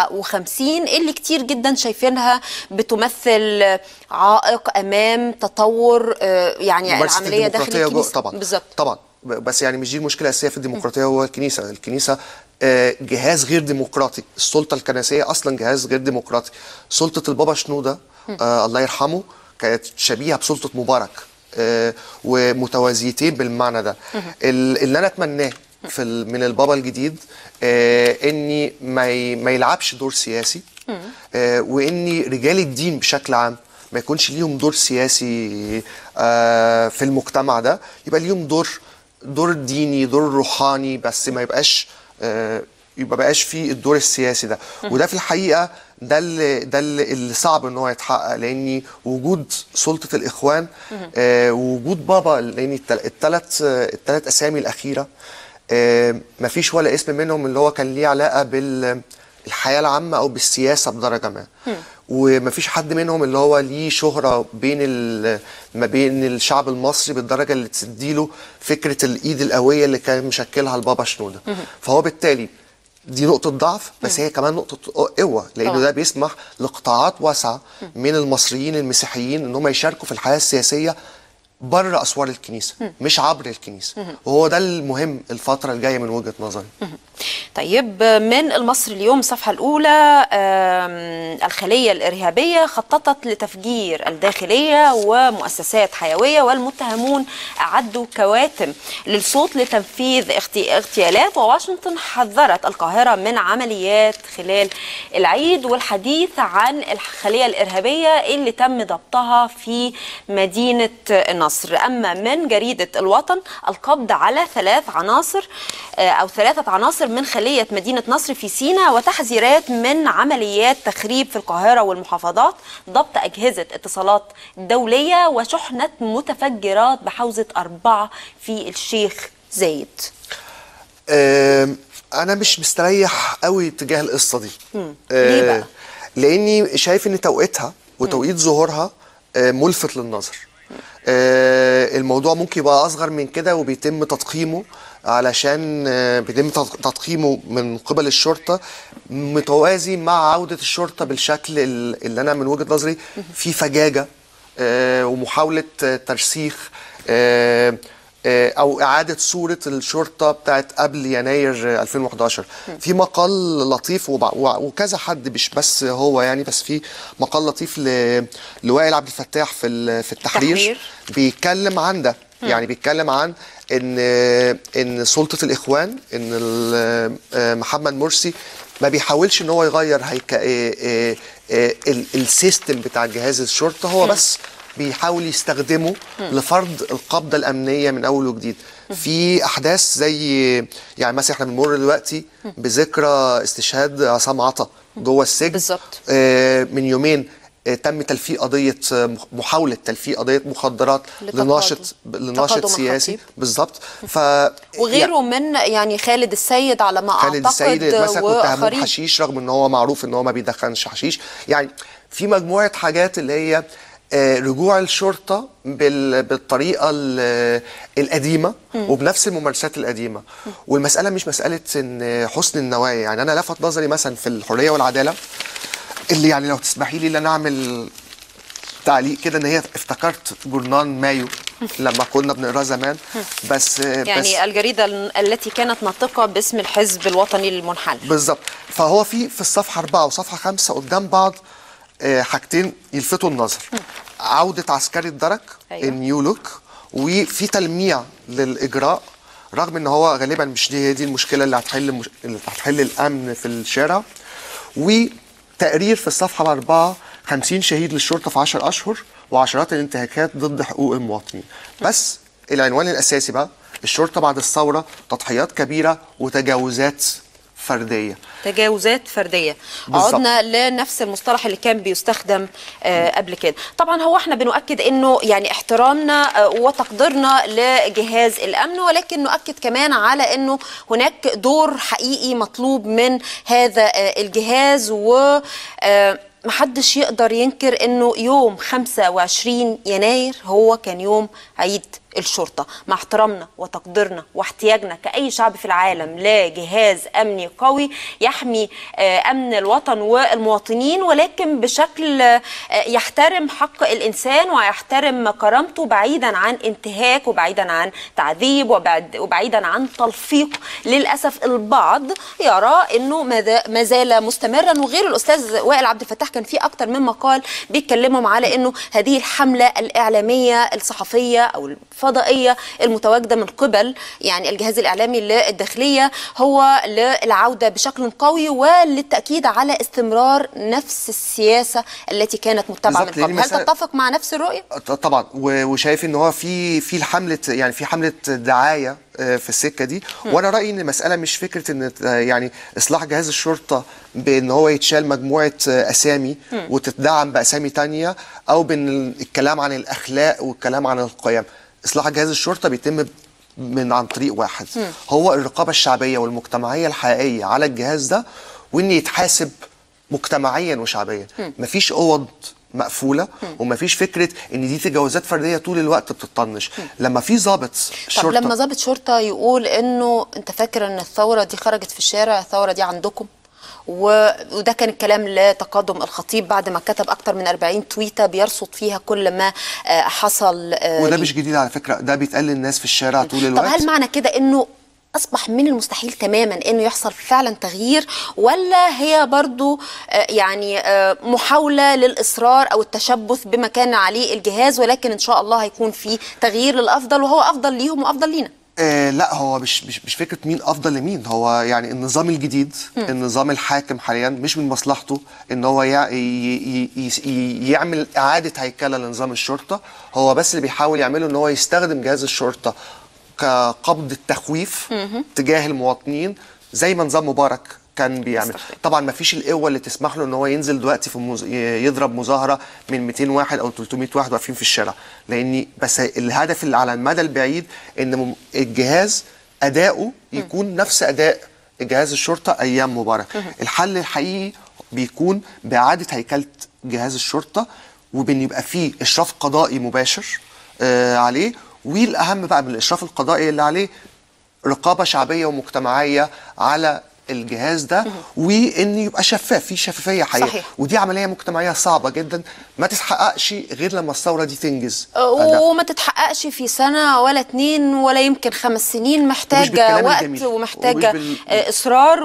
57 اللي كتير جدا شايفينها بتمثل عائق أمام تطور آه، يعني ممارسة العملية داخل الديمقراطية جو- الكنيسة طبعا بالظبط طبعا ب- بس يعني مش دي المشكله الاساسيه في الديمقراطيه هو الكنيسه الكنيسه آه، جهاز غير ديمقراطي السلطه الكنسيه اصلا جهاز غير ديمقراطي سلطه البابا شنوده آه الله يرحمه كانت شبيهه بسلطه مبارك آه ومتوازيتين بالمعنى ده ال- اللي انا اتمناه في ال- من البابا الجديد آه اني ما ي- ما يلعبش دور سياسي آه واني رجال الدين بشكل عام ما يكونش ليهم دور سياسي آه في المجتمع ده يبقى ليهم دور دور ديني دور روحاني بس ما يبقاش آه يبقى بقاش فيه الدور السياسي ده وده في الحقيقه ده اللي ده اللي اللي صعب ان هو يتحقق لان وجود سلطه الاخوان آه ووجود بابا لان الثلاث الثلاث اسامي الاخيره آه مفيش ولا اسم منهم اللي هو كان ليه علاقه بالحياه العامه او بالسياسه بدرجه ما ومفيش حد منهم اللي هو ليه شهرة بين ال- ما بين الشعب المصري بالدرجة اللي تديله فكرة الإيد القوية اللي كان مشكلها البابا شنودة فهو بالتالي دي نقطة ضعف بس هي كمان نقطة قوة لأنه طبعا. ده بيسمح لقطاعات واسعة من المصريين المسيحيين إن هم يشاركوا في الحياة السياسية بره أسوار الكنيسة مش عبر الكنيسة وهو ده المهم الفترة الجاية من وجهة نظري طيب من المصري اليوم الصفحة الأولى آم، الخلية الإرهابية خططت لتفجير الداخلية ومؤسسات حيوية والمتهمون أعدوا كواتم للصوت لتنفيذ اغتي- اغتيالات وواشنطن حذرت القاهرة من عمليات خلال العيد والحديث عن الخلية الإرهابية اللي تم ضبطها في مدينة النصر أما من جريدة الوطن القبض على ثلاث عناصر آه، أو ثلاثة عناصر من خلية مدينة نصر في سيناء وتحذيرات من عمليات تخريب في القاهرة والمحافظات ضبط أجهزة اتصالات دولية وشحنة متفجرات بحوزة أربعة في الشيخ زايد آم، انا مش مستريح قوي تجاه القصه دي ليه بقى؟ لاني شايف ان توقيتها وتوقيت ظهورها آه، ملفت للنظر آه، الموضوع ممكن يبقى اصغر من كده وبيتم تضخيمه علشان آه، بيتم تض- تضخيمه من قبل الشرطه متوازي مع عوده الشرطه بالشكل ال- اللي انا من وجهه نظري في فجاجه آه، ومحاوله آه، ترسيخ آه، آه، او اعاده صوره الشرطه بتاعت قبل يناير آه، 2011 في مقال لطيف وبع- وع- وكذا حد مش بس هو يعني بس في مقال لطيف ل- لوائل عبد الفتاح في ال- في التحرير التحرير. بيتكلم عن ده يعني بيتكلم عن ان ان سلطه الاخوان ان ال- آه، محمد مرسي ما بيحاولش ان هو يغير هيك آه، آه، آه، ال- السيستم بتاع جهاز الشرطه هو بس بيحاول يستخدمه لفرض القبضه الامنيه من اول وجديد في احداث زي يعني مثلا احنا بنمر دلوقتي بذكرى استشهاد عصام عطا جوه السجن بالظبط. آه، من يومين آه، تم تلفيق قضيه آه، مخ- محاوله تلفيق قضيه مخدرات لتقادم. لناشط لناشط تقادم سياسي الخطيب. بالظبط ف وغيره من يعني خالد السيد على ما خالد أعتقد السيد مسك واتهموه وآخرين بحشيش رغم ان هو معروف ان هو ما بيدخنش حشيش يعني في مجموعه حاجات اللي هي آه، رجوع الشرطه بال- بالطريقه ال- القديمه وبنفس الممارسات القديمه والمساله مش مساله ان حسن النوايا يعني انا لفت نظري مثلا في الحريه والعداله اللي يعني لو تسمحي لي ان انا اعمل تعليق كده ان هي افتكرت جورنان مايو لما كنا بنقراه زمان بس يعني بس الجريدة التي كانت ناطقة باسم الحزب الوطني المنحل بالظبط فهو في في الصفحه أربعة وصفحه خمسة قدام بعض آه، حاجتين يلفتوا النظر عوده عسكري الدرك أيوة. النيو لوك وفي تلميع للاجراء رغم ان هو غالبا مش دي هي دي المشكله اللي هتحل مش... اللي هتحل الامن في الشارع وتقرير في الصفحه أربعة 50 شهيد للشرطه في 10 اشهر وعشرات الانتهاكات ضد حقوق المواطنين بس العنوان الاساسي بقى الشرطه بعد الثوره تضحيات كبيره وتجاوزات فرديه تجاوزات فرديه بالظبط. عدنا لنفس المصطلح اللي كان بيستخدم آه قبل كده طبعا هو احنا بنؤكد انه يعني احترامنا آه وتقديرنا لجهاز الامن ولكن نؤكد كمان على انه هناك دور حقيقي مطلوب من هذا آه الجهاز و آه محدش يقدر ينكر انه يوم 25 يناير هو كان يوم عيد الشرطه مع احترامنا وتقديرنا واحتياجنا كاي شعب في العالم لجهاز امني قوي يحمي آه، امن الوطن والمواطنين ولكن بشكل آه، يحترم حق الانسان ويحترم كرامته بعيدا عن انتهاك وبعيدا عن تعذيب وبعد- وبعيدا عن تلفيق للاسف البعض يرى انه ماذا- ما زال مستمرا وغير الاستاذ وائل عبد الفتاح كان في اكتر من مقال بيتكلموا على انه هذه الحمله الاعلاميه الصحفيه او الفضائيه المتواجده من قبل يعني الجهاز الاعلامي للداخليه هو للعوده بشكل قوي وللتاكيد على استمرار نفس السياسه التي كانت متبعه من بالظبط، لأن قبل هل مثلا- تتفق مع نفس الرؤيه ط- طبعا و- وشايف ان هو في في حمله يعني في حمله دعايه آه، في السكه دي وانا رايي ان المساله مش فكره ان آه، يعني اصلاح جهاز الشرطه بان هو يتشال مجموعه آه، اسامي وتتدعم باسامي تانية او بان الكلام عن الاخلاق والكلام عن القيم اصلاح جهاز الشرطه بيتم ب- من عن طريق واحد هو الرقابه الشعبيه والمجتمعيه الحقيقيه على الجهاز ده وان يتحاسب مجتمعيا وشعبيا مفيش اوض مقفوله ومفيش فكره ان دي تجاوزات فرديه طول الوقت بتطنش لما في ضابط طب شرطه لما ضابط شرطه يقول انه انت فاكر ان الثوره دي خرجت في الشارع الثوره دي عندكم و... وده كان الكلام لتقدم الخطيب بعد ما كتب اكتر من 40 تويته بيرصد فيها كل ما آه، حصل آه، وده ليه. مش جديد على فكره ده بيتقال للناس في الشارع طول طب الوقت هل معنى كده انه اصبح من المستحيل تماما انه يحصل فعلا تغيير ولا هي برضو آه، يعني آه، محاوله للاصرار او التشبث بما كان عليه الجهاز ولكن ان شاء الله هيكون في تغيير للافضل وهو افضل ليهم وافضل لينا آه لا هو مش مش مش فكره مين افضل لمين هو يعني النظام الجديد النظام الحاكم حاليا مش من مصلحته ان هو يع- ي- ي- ي- ي- يعمل اعاده هيكله لنظام الشرطه هو بس اللي بيحاول يعمله ان هو يستخدم جهاز الشرطه كقبض التخويف تجاه المواطنين زي ما نظام مبارك كان بيعمل يستخدم. طبعا ما فيش القوه اللي تسمح له ان هو ينزل دلوقتي في مز... ي- يضرب مظاهره من 200 واحد او 300 واحد واقفين في الشارع لان بس الهدف اللي على المدى البعيد ان م- الجهاز اداؤه يكون نفس اداء جهاز الشرطه ايام مبارك الحل الحقيقي بيكون باعاده هيكله جهاز الشرطه وبان يبقى فيه اشراف قضائي مباشر آه عليه والاهم بقى من الاشراف القضائي اللي عليه رقابه شعبيه ومجتمعيه على الجهاز ده وان يبقى شفاف في شفافيه حقيقيه صحيح. ودي عمليه مجتمعيه صعبه جدا ما تتحققش غير لما الثوره دي تنجز أداء. وما تتحققش في سنة ولا اتنين ولا يمكن خمس سنين محتاجة بالكلام وقت الجميل. ومحتاجة ومش بال- آه، إصرار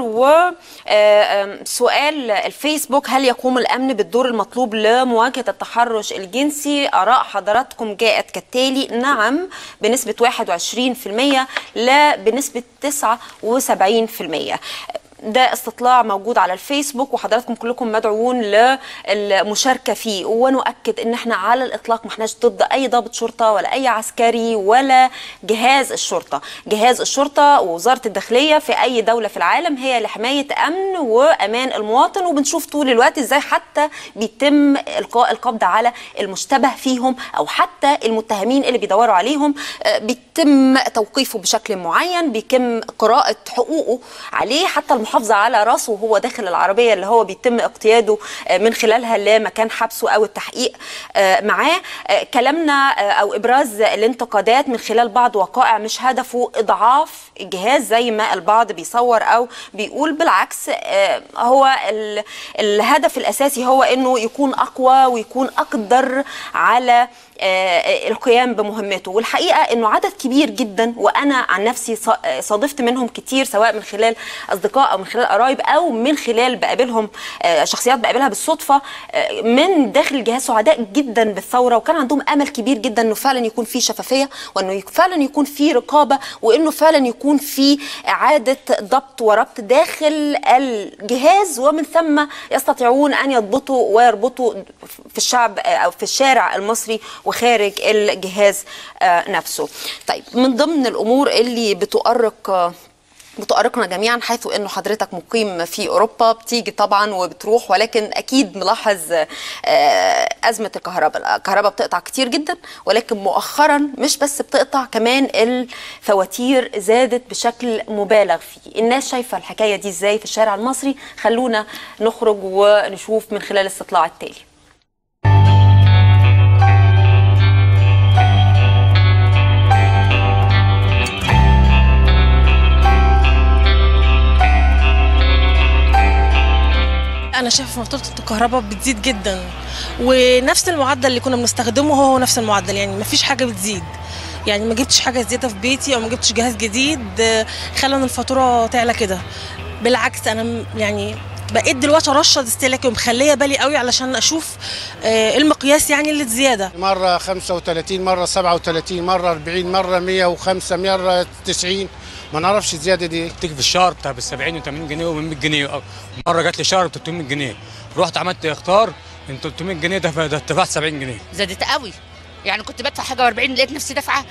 وسؤال الفيسبوك هل يقوم الأمن بالدور المطلوب لمواجهة التحرش الجنسي آراء حضراتكم جاءت كالتالي نعم بنسبة 21% لا بنسبة 79% ده استطلاع موجود على الفيسبوك وحضراتكم كلكم مدعوون للمشاركه فيه ونؤكد ان احنا على الاطلاق ما احناش ضد اي ضابط شرطه ولا اي عسكري ولا جهاز الشرطه جهاز الشرطه ووزاره الداخليه في اي دوله في العالم هي لحمايه امن وامان المواطن وبنشوف طول الوقت ازاي حتى بيتم القاء القبض على المشتبه فيهم او حتى المتهمين اللي بيدوروا عليهم آه، بيتم توقيفه بشكل معين بيتم قراءه حقوقه عليه حتى المحافظه على راسه وهو داخل العربيه اللي هو بيتم اقتياده آه، من خلالها لمكان حبسه او التحقيق آه، معاه آه، كلامنا آه، او ابراز الانتقادات من خلال بعض وقائع مش هدفه اضعاف الجهاز زي ما البعض بيصور او بيقول بالعكس آه، هو ال- الهدف الاساسي هو انه يكون اقوى ويكون اقدر على آه، القيام بمهمته والحقيقه انه عدد كبير جدا وانا عن نفسي ص- آه، صادفت منهم كتير سواء من خلال اصدقاء او من خلال قرايب او من خلال بقابلهم آه، شخصيات بقابلها بالصدفه آه، من داخل الجهاز سعداء جدا بالثوره وكان عندهم امل كبير جدا انه فعلا يكون في شفافيه وانه يك- فعلا يكون في رقابه وانه فعلا يكون في اعاده ضبط وربط داخل الجهاز ومن ثم يستطيعون ان يضبطوا ويربطوا في الشعب آه، او في الشارع المصري وخارج الجهاز آه، نفسه. طيب من ضمن الامور اللي بتؤرق آه، بتؤرقنا جميعا حيث انه حضرتك مقيم في اوروبا بتيجي طبعا وبتروح ولكن اكيد ملاحظ آه، ازمه الكهرباء، الكهرباء بتقطع كتير جدا ولكن مؤخرا مش بس بتقطع كمان الفواتير زادت بشكل مبالغ فيه، الناس شايفه الحكايه دي ازاي في الشارع المصري؟ خلونا نخرج ونشوف من خلال الاستطلاع التالي. انا شايفه فاتوره الكهرباء بتزيد جدا ونفس المعدل اللي كنا بنستخدمه هو نفس المعدل يعني مفيش حاجه بتزيد يعني ما جبتش حاجه زياده في بيتي او ما جبتش جهاز جديد آه، خلى ان الفاتوره تعلى كده بالعكس انا م- يعني بقيت دلوقتي ارشد استهلاكي ومخليه بالي قوي علشان اشوف آه، المقياس يعني اللي زياده مرة 35 مرة 37 مرة 40 مرة 105 مرة 90 ما نعرفش الزيادة دي تيجي في الشهر بتاع بال 70 و80 جنيه و 100 جنيه مره جات لي شهر ب 300 جنيه رحت عملت اختار من 300 جنيه دفع- دفعت 70 جنيه زادت قوي يعني كنت بدفع حاجه و40 لقيت نفسي دافعه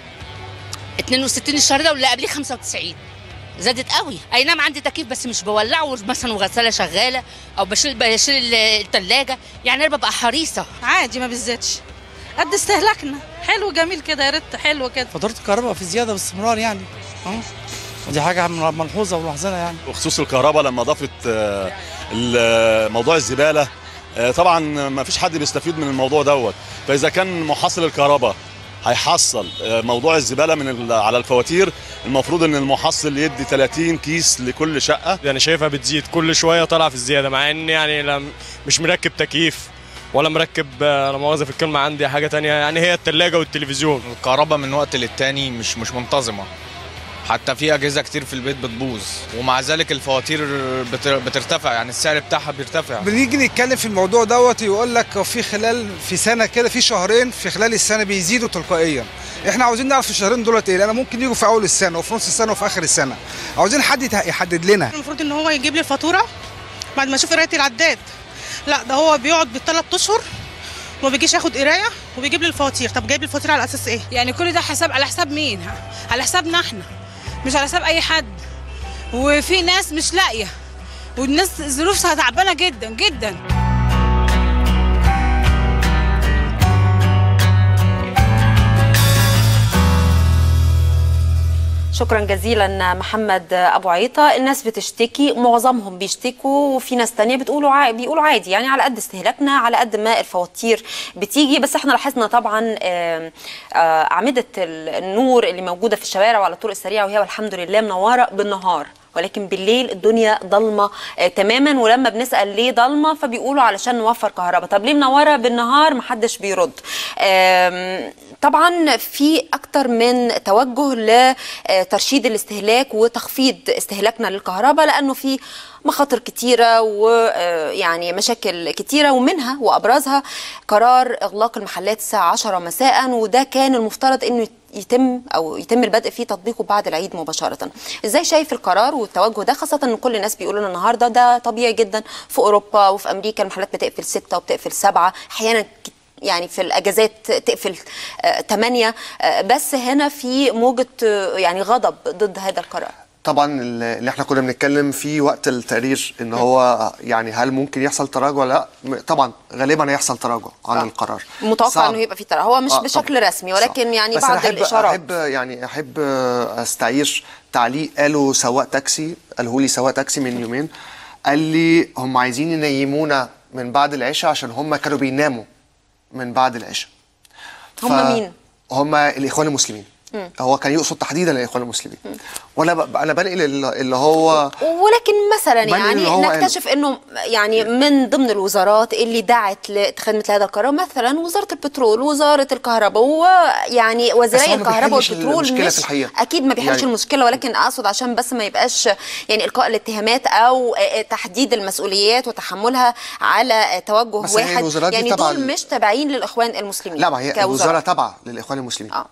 62 الشهر ده واللي قبليه 95 زادت قوي اي نعم عندي تكييف بس مش بولعه مثلا وغساله شغاله او بشيل بشيل الثلاجه يعني انا ببقى حريصه عادي ما بتزيدش قد استهلاكنا حلو جميل كده يا ريت حلو كده فاتورة الكهرباء في زيادة باستمرار يعني اه ودي حاجة ملحوظة ومحزنة يعني بخصوص الكهرباء لما ضافت آه، ال- موضوع الزباله آه، طبعا ما فيش حد بيستفيد من الموضوع دوت فاذا كان محصل الكهرباء هيحصل آه، موضوع الزباله من ال- على الفواتير المفروض ان المحصل يدي 30 كيس لكل شقه انا شايفها بتزيد كل شويه طالعه في الزياده مع ان يعني لم مش مركب تكييف ولا مركب آه، لا مؤاخذه في الكلمه عندي حاجه تانية يعني هي التلاجة والتلفزيون الكهرباء من وقت للتاني مش مش منتظمه حتى في اجهزه كتير في البيت بتبوظ ومع ذلك الفواتير بتر- بترتفع يعني السعر بتاعها بيرتفع بنيجي نتكلم في الموضوع دوت يقول لك هو في خلال في سنه كده في شهرين في خلال السنه بيزيدوا تلقائيا احنا عاوزين نعرف الشهرين دولت ايه لان ممكن يجوا في اول السنه وفي نص السنه وفي اخر السنه عاوزين حد يته- يحدد لنا المفروض ان هو يجيب لي الفاتوره بعد ما اشوف قرايه العداد لا ده هو بيقعد بالثلاث اشهر وما بيجيش ياخد قرايه وبيجيب لي الفواتير طب جايب لي الفواتير على اساس ايه يعني كل ده حساب على حساب مين على حسابنا احنا مش على حساب اي حد وفي ناس مش لاقيه والناس ظروفها تعبانه جدا جدا شكرا جزيلا محمد ابو عيطه الناس بتشتكي معظمهم بيشتكوا وفي ناس تانية بتقولوا عا... بيقولوا عادي يعني على قد استهلاكنا على قد ما الفواتير بتيجي بس احنا لاحظنا طبعا آم، آه، اعمده ال- النور اللي موجوده في الشوارع وعلى الطرق السريعه وهي والحمد لله منوره بالنهار ولكن بالليل الدنيا ضلمه آه، تماما ولما بنسال ليه ضلمه فبيقولوا علشان نوفر كهرباء طب ليه منوره بالنهار محدش بيرد آم، طبعا في اكتر من توجه لترشيد الاستهلاك وتخفيض استهلاكنا للكهرباء لانه في مخاطر كتيرة ويعني مشاكل كتيرة ومنها وأبرزها قرار إغلاق المحلات الساعة 10 مساء وده كان المفترض أنه يتم أو يتم البدء فيه تطبيقه بعد العيد مباشرة إزاي شايف القرار والتوجه ده خاصة أن كل الناس بيقولوا لنا النهاردة ده طبيعي جدا في أوروبا وفي أمريكا المحلات بتقفل ستة وبتقفل سبعة أحيانا كت- يعني في الاجازات تقفل 8 بس هنا في موجه آه، يعني غضب ضد هذا القرار طبعا اللي احنا كنا بنتكلم فيه وقت التقرير ان هو يعني هل ممكن يحصل تراجع ولا لا م- طبعا غالبا هيحصل تراجع عن آه. القرار متوقع صعب. انه يبقى في ترى هو مش آه، بشكل طبعاً. رسمي ولكن يعني بس أنا بعض أحب الاشارات احب يعني احب استعير تعليق قاله سواق تاكسي قاله لي سواق تاكسي من يومين قال لي هم عايزين ينيمونا من بعد العشاء عشان هم كانوا بيناموا من بعد العشاء هم مين؟ هم الاخوان المسلمين هو كان يقصد تحديدا الاخوان المسلمين وانا ب... انا بنقل اللي اللي هو ولكن مثلا بل إن يعني هو نكتشف انه يعني من ضمن الوزارات اللي دعت لاتخاذ مثل هذا القرار مثلا وزاره البترول وزاره الكهرباء ويعني بس وزراء هو ما الكهرباء بيحلش والبترول المشكلة مش في الحقيقة. اكيد ما بيحلش يعني- المشكله ولكن اقصد عشان بس ما يبقاش يعني القاء الاتهامات او تحديد المسؤوليات وتحملها على توجه بس هي واحد الوزارات دي يعني تبع دول ال- مش تابعين للاخوان المسلمين لا ما هي كوزارة. الوزاره تابعه للاخوان المسلمين آه.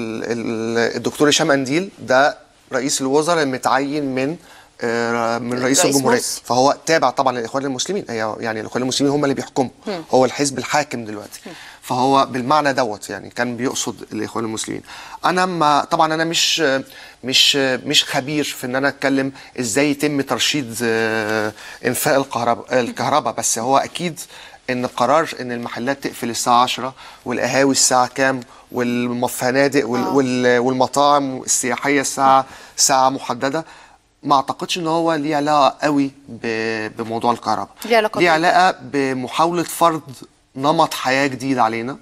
الدكتور هشام انديل ده رئيس الوزراء المتعين من آه، من رئيس رئيس الجمهوريه مصر. فهو تابع طبعا للاخوان المسلمين هي يعني الاخوان المسلمين هم اللي بيحكموا مم. هو الحزب الحاكم دلوقتي فهو بالمعنى دوت يعني كان بيقصد الاخوان المسلمين انا ما طبعا انا مش مش مش خبير في ان انا اتكلم ازاي يتم ترشيد آه، انفاق الكهرباء الكهرباء بس هو اكيد ان قرار ان المحلات تقفل الساعه 10 والقهاوي الساعه كام والفنادق وال وال والمطاعم السياحيه الساعه ساعه محدده ما اعتقدش ان هو ليه علاقه قوي ب- بموضوع الكهرباء ليه علاقة ليه بإيه؟ علاقه بمحاوله فرض نمط حياه جديد علينا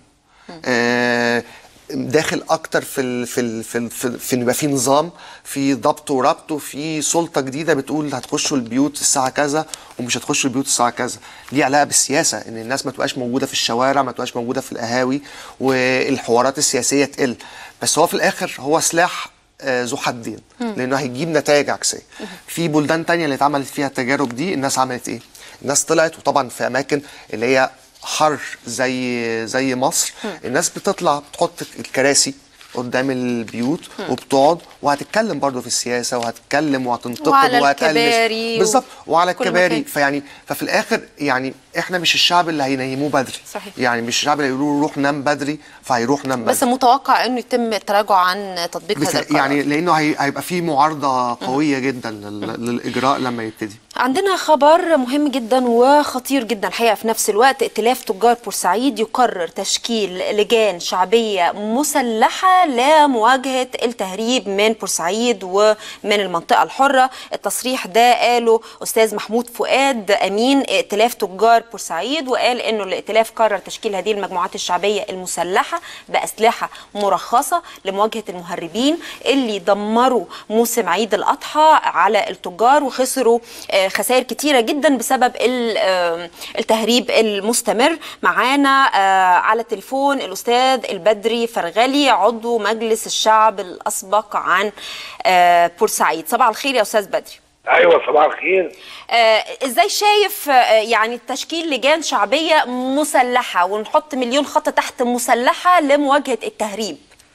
آه، داخل اكتر في ال في ال في ال في, في ان يبقى في نظام في ضبط وربط وفي سلطه جديده بتقول هتخشوا البيوت الساعه كذا ومش هتخشوا البيوت الساعه كذا ليه علاقه بالسياسه ان الناس ما تبقاش موجوده في الشوارع ما تبقاش موجوده في القهاوي والحوارات السياسيه تقل بس هو في الاخر هو سلاح آه، ذو حدين مم. لانه هيجيب نتائج عكسيه في بلدان تانية اللي اتعملت فيها التجارب دي الناس عملت ايه الناس طلعت وطبعا في اماكن اللي هي حر زي زي مصر الناس بتطلع بتحط الكراسي قدام البيوت مم. وبتقعد وهتتكلم برضو في السياسه وهتتكلم وهتنتقد وعلى وهتقلش الكباري و- بالظبط وعلى كل الكباري مكان. فيعني ففي الاخر يعني احنا مش الشعب اللي هينيموه بدري صحيح. يعني مش الشعب اللي يقولوا له روح نام بدري فهيروح نام بدري بس متوقع انه يتم التراجع عن تطبيق هذا بت- القرار يعني لانه هي- هيبقى في معارضه قويه جدا لل- للاجراء لما يبتدي عندنا خبر مهم جدا وخطير جدا الحقيقه في نفس الوقت ائتلاف تجار بورسعيد يقرر تشكيل لجان شعبيه مسلحه لمواجهه التهريب من بورسعيد ومن المنطقه الحره التصريح ده قاله استاذ محمود فؤاد امين ائتلاف تجار بورسعيد وقال انه الائتلاف قرر تشكيل هذه المجموعات الشعبيه المسلحه باسلحه مرخصه لمواجهه المهربين اللي دمروا موسم عيد الاضحى على التجار وخسروا آه، خسائر كتيره جدا بسبب ال- آه، التهريب المستمر معانا آه، على التليفون الاستاذ البدري فرغلي عضو مجلس الشعب الاسبق عن آه، بورسعيد صباح الخير يا استاذ بدري ايوه صباح الخير آه، ازاي شايف آه، يعني تشكيل لجان شعبيه مسلحه ونحط مليون خط تحت مسلحه لمواجهه التهريب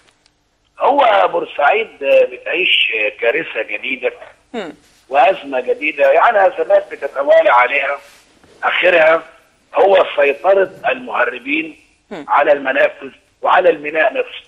هو بورسعيد بتعيش كارثه جديده مم. وازمه جديده يعني ازمات بتتوالى عليها اخرها هو سيطره المهربين على المنافذ وعلى الميناء نفسه.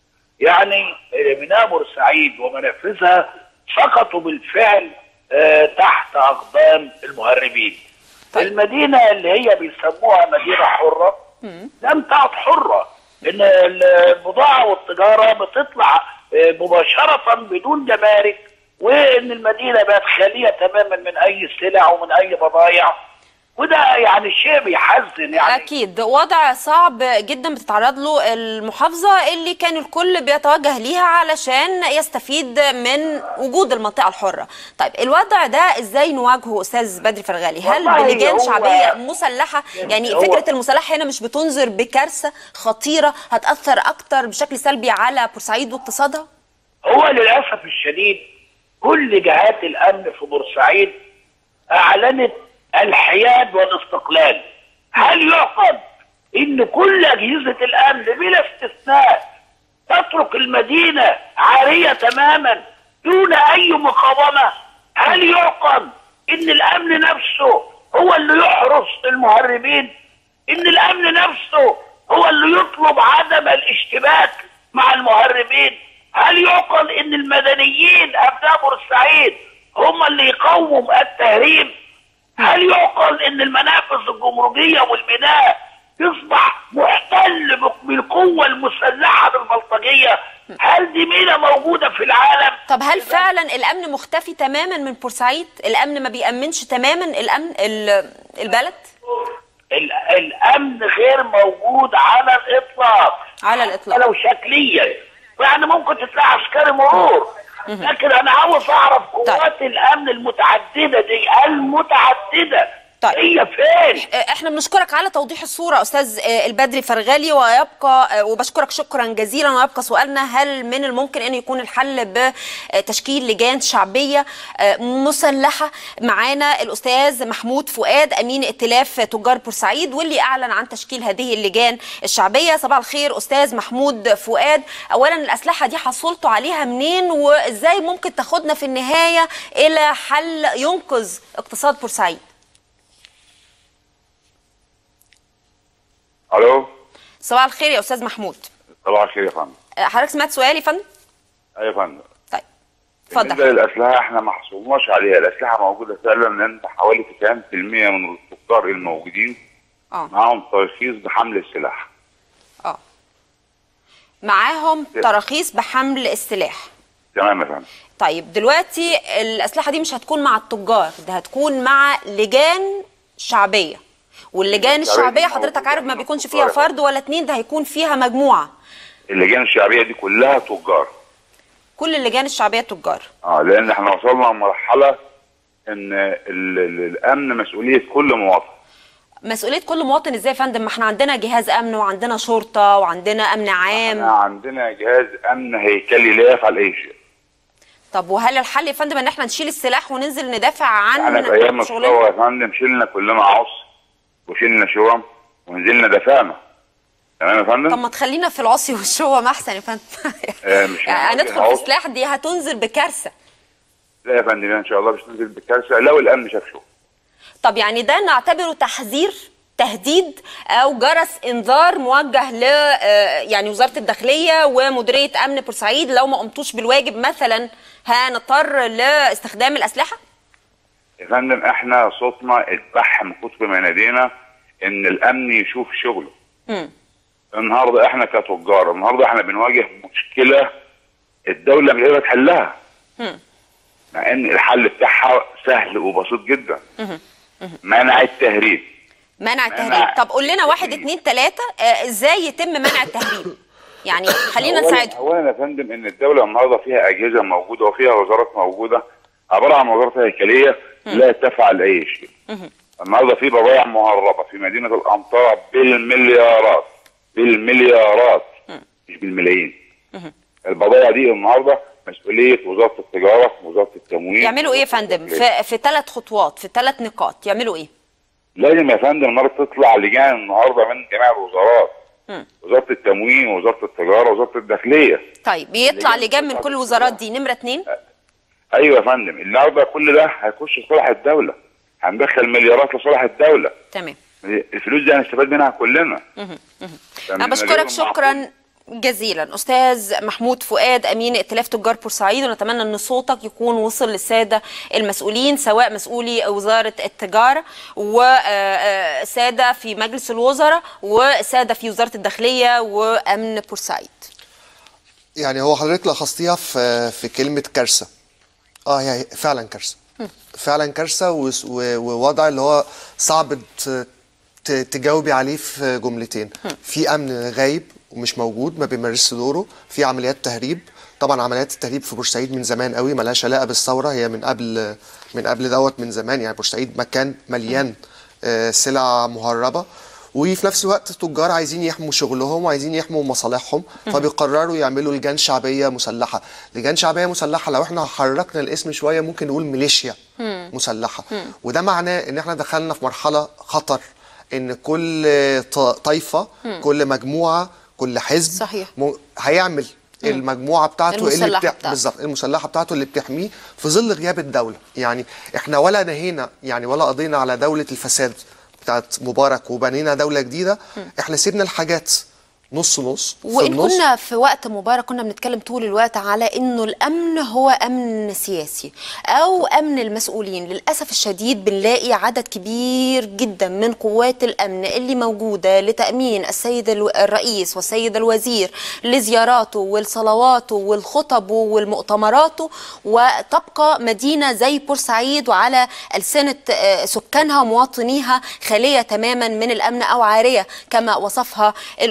يعني ميناء بورسعيد ومنافذها سقطوا بالفعل آه، تحت اقدام المهربين. المدينه اللي هي بيسموها مدينه حره لم تعد حره ان البضاعه والتجاره بتطلع آه، مباشره بدون جمارك وان المدينه بقت خاليه تماما من اي سلع ومن اي بضائع وده يعني شيء بيحزن يعني اكيد وضع صعب جدا بتتعرض له المحافظه اللي كان الكل بيتوجه ليها علشان يستفيد من وجود المنطقه الحره طيب الوضع ده ازاي نواجهه استاذ بدري فرغالي هل والله بلجان هو- شعبيه مسلحه يعني هو- فكره المسلحه هنا مش بتنذر بكارثه خطيره هتاثر اكتر بشكل سلبي على بورسعيد واقتصادها هو للاسف الشديد كل جهات الامن في بورسعيد اعلنت الحياد والاستقلال هل يعقل ان كل اجهزه الامن بلا استثناء تترك المدينه عاريه تماما دون اي مقاومه هل يعقل ان الامن نفسه هو اللي يحرس المهربين ان الامن نفسه هو اللي يطلب عدم الاشتباك مع المهربين هل يعقل ان المدنيين ابناء بورسعيد هم اللي يقوموا التهريب هل يعقل ان المنافذ الجمركيه والميناء يصبح محتل بق- بالقوه المسلحه بالبلطجيه هل دي مينا موجوده في العالم طب هل فعلا الامن مختفي تماما من بورسعيد الامن ما بيأمنش تماما الامن ال- البلد ال- الامن غير موجود على الاطلاق على الاطلاق لو شكليا يعني ممكن تلاقي عسكري مرور لكن انا عاوز اعرف قوات الامن المتعدده دي المتعدده طيب. هي فين؟ احنا بنشكرك على توضيح الصوره استاذ آه، البدري فرغالي ويبقى آه، وبشكرك شكرا جزيلا ويبقى سؤالنا هل من الممكن ان يكون الحل بتشكيل لجان شعبيه آه، مسلحه معانا الاستاذ محمود فؤاد امين ائتلاف تجار بورسعيد واللي اعلن عن تشكيل هذه اللجان الشعبيه صباح الخير استاذ محمود فؤاد اولا الاسلحه دي حصلتوا عليها منين وازاي ممكن تاخدنا في النهايه الى حل ينقذ اقتصاد بورسعيد الو صباح الخير يا استاذ محمود صباح الخير يا فندم أه، حضرتك سمعت سؤالي يا فندم ايوه يا فندم طيب اتفضل بالنسبه للاسلحه احنا ما حصلناش عليها الاسلحه موجوده فعلا لان حوالي 90% من التجار الموجودين اه معاهم ترخيص بحمل السلاح معاهم تراخيص بحمل السلاح تمام يا فندم طيب دلوقتي الاسلحه دي مش هتكون مع التجار ده هتكون مع لجان شعبيه واللجان الشعبية دي الشعبيه حضرتك موجودة عارف ما من بيكونش فيها التجار. فرد ولا اتنين ده هيكون فيها مجموعه اللجان الشعبيه دي كلها تجار كل اللجان الشعبيه تجار اه لان احنا وصلنا لمرحله ان ال ال الامن مسؤوليه كل مواطن مسؤوليه كل مواطن ازاي يا فندم ما احنا عندنا جهاز امن وعندنا شرطه وعندنا امن عام احنا عندنا جهاز امن هيكلي لا يفعل اي شيء طب وهل الحل يا فندم ان احنا نشيل السلاح وننزل ندافع عن احنا في ايام شغلنا الثوره يا فندم شلنا كلنا عص وشلنا شوم ونزلنا دفعنا تمام يا فندم؟ طب ما تخلينا في العصي والشوم احسن يا فندم آه مش يعني هنواجه هندخل في عص. سلاح دي هتنزل بكارثه لا يا فندم ان شاء الله مش ننزل بالكارثه لو الامن شاف شغل طب يعني ده نعتبره تحذير تهديد او جرس انذار موجه ل آه، يعني وزاره الداخليه ومديريه امن بورسعيد لو ما قمتوش بالواجب مثلا هنضطر لاستخدام الاسلحه يا فندم احنا صوتنا اتبح من كتر ما نادينا ان الامن يشوف شغله مم. النهارده احنا كتجار النهارده احنا بنواجه مشكله الدوله مش قادره تحلها مم. مع ان الحل بتاعها سهل وبسيط جدا مم. منع التهريب منع التهريب طب قول لنا واحد اتنين تلاته آه، ازاي يتم منع التهريب يعني خلينا أولاً- نساعدهم اولا يا فندم ان الدوله النهارده فيها اجهزه موجوده وفيها وزارات موجوده عباره عن وزاره هيكليه لا تفعل اي شيء مم. النهارده في بضائع مهربه في مدينه الامطار بالمليارات بالمليارات مش بالملايين البضائع دي النهارده مسؤوليه وزاره التجاره وزاره التموين يعملوا ايه يا فندم في في ثلاث خطوات في ثلاث نقاط يعملوا ايه لازم يا فندم النهارده تطلع لجان النهارده من جميع الوزارات مم. وزاره التموين وزاره التجاره وزاره الداخليه طيب بيطلع لجان من كل الوزارات دي نمره اتنين ايوه يا فندم النهارده كل ده هيخش لصالح الدوله هندخل مليارات لصالح الدوله تمام الفلوس دي هنستفاد منها كلنا مهم. مهم. فمن انا بشكرك لازم شكرا جزيلا استاذ محمود فؤاد امين ائتلاف تجار بورسعيد ونتمنى ان صوتك يكون وصل للساده المسؤولين سواء مسؤولي وزاره التجاره وساده في مجلس الوزراء وساده في وزاره الداخليه وامن بورسعيد يعني هو حضرتك لخصتيها في في كلمة كارثة اه هي فعلا كارثة فعلا كارثة وس- و- ووضع اللي هو صعب ت- ت- تجاوبي عليه في جملتين في امن غايب ومش موجود ما بيمارسش دوره في عمليات تهريب طبعا عمليات التهريب في بورسعيد من زمان قوي ملهاش علاقه بالثوره هي من قبل من قبل دوت من زمان يعني بورسعيد مكان مليان آه، سلع مهربه وفي نفس الوقت التجار عايزين يحموا شغلهم وعايزين يحموا مصالحهم فبيقرروا يعملوا لجان شعبيه مسلحه لجان شعبيه مسلحه لو احنا حركنا الاسم شويه ممكن نقول ميليشيا مسلحه مم. وده معناه ان احنا دخلنا في مرحله خطر ان كل ط- طائفه مم. كل مجموعه كل حزب صحيح. م... هيعمل مم. المجموعه بتاعته اللي المسلحة بتاع... بتاعته. بالظبط المسلحه بتاعته اللي بتحميه في ظل غياب الدوله يعني احنا ولا نهينا يعني ولا قضينا على دوله الفساد بتاعت مبارك وبنينا دوله جديده مم. احنا سيبنا الحاجات نص نص في وان النص كنا في وقت مبارك كنا بنتكلم طول الوقت على انه الامن هو امن سياسي او امن المسؤولين للاسف الشديد بنلاقي عدد كبير جدا من قوات الامن اللي موجوده لتامين السيد الو- الرئيس والسيد الوزير لزياراته والصلواته والخطبه والمؤتمراته وتبقى مدينه زي بورسعيد وعلى السنه آه، سكانها ومواطنيها خاليه تماما من الامن او عاريه كما وصفها الاستاذ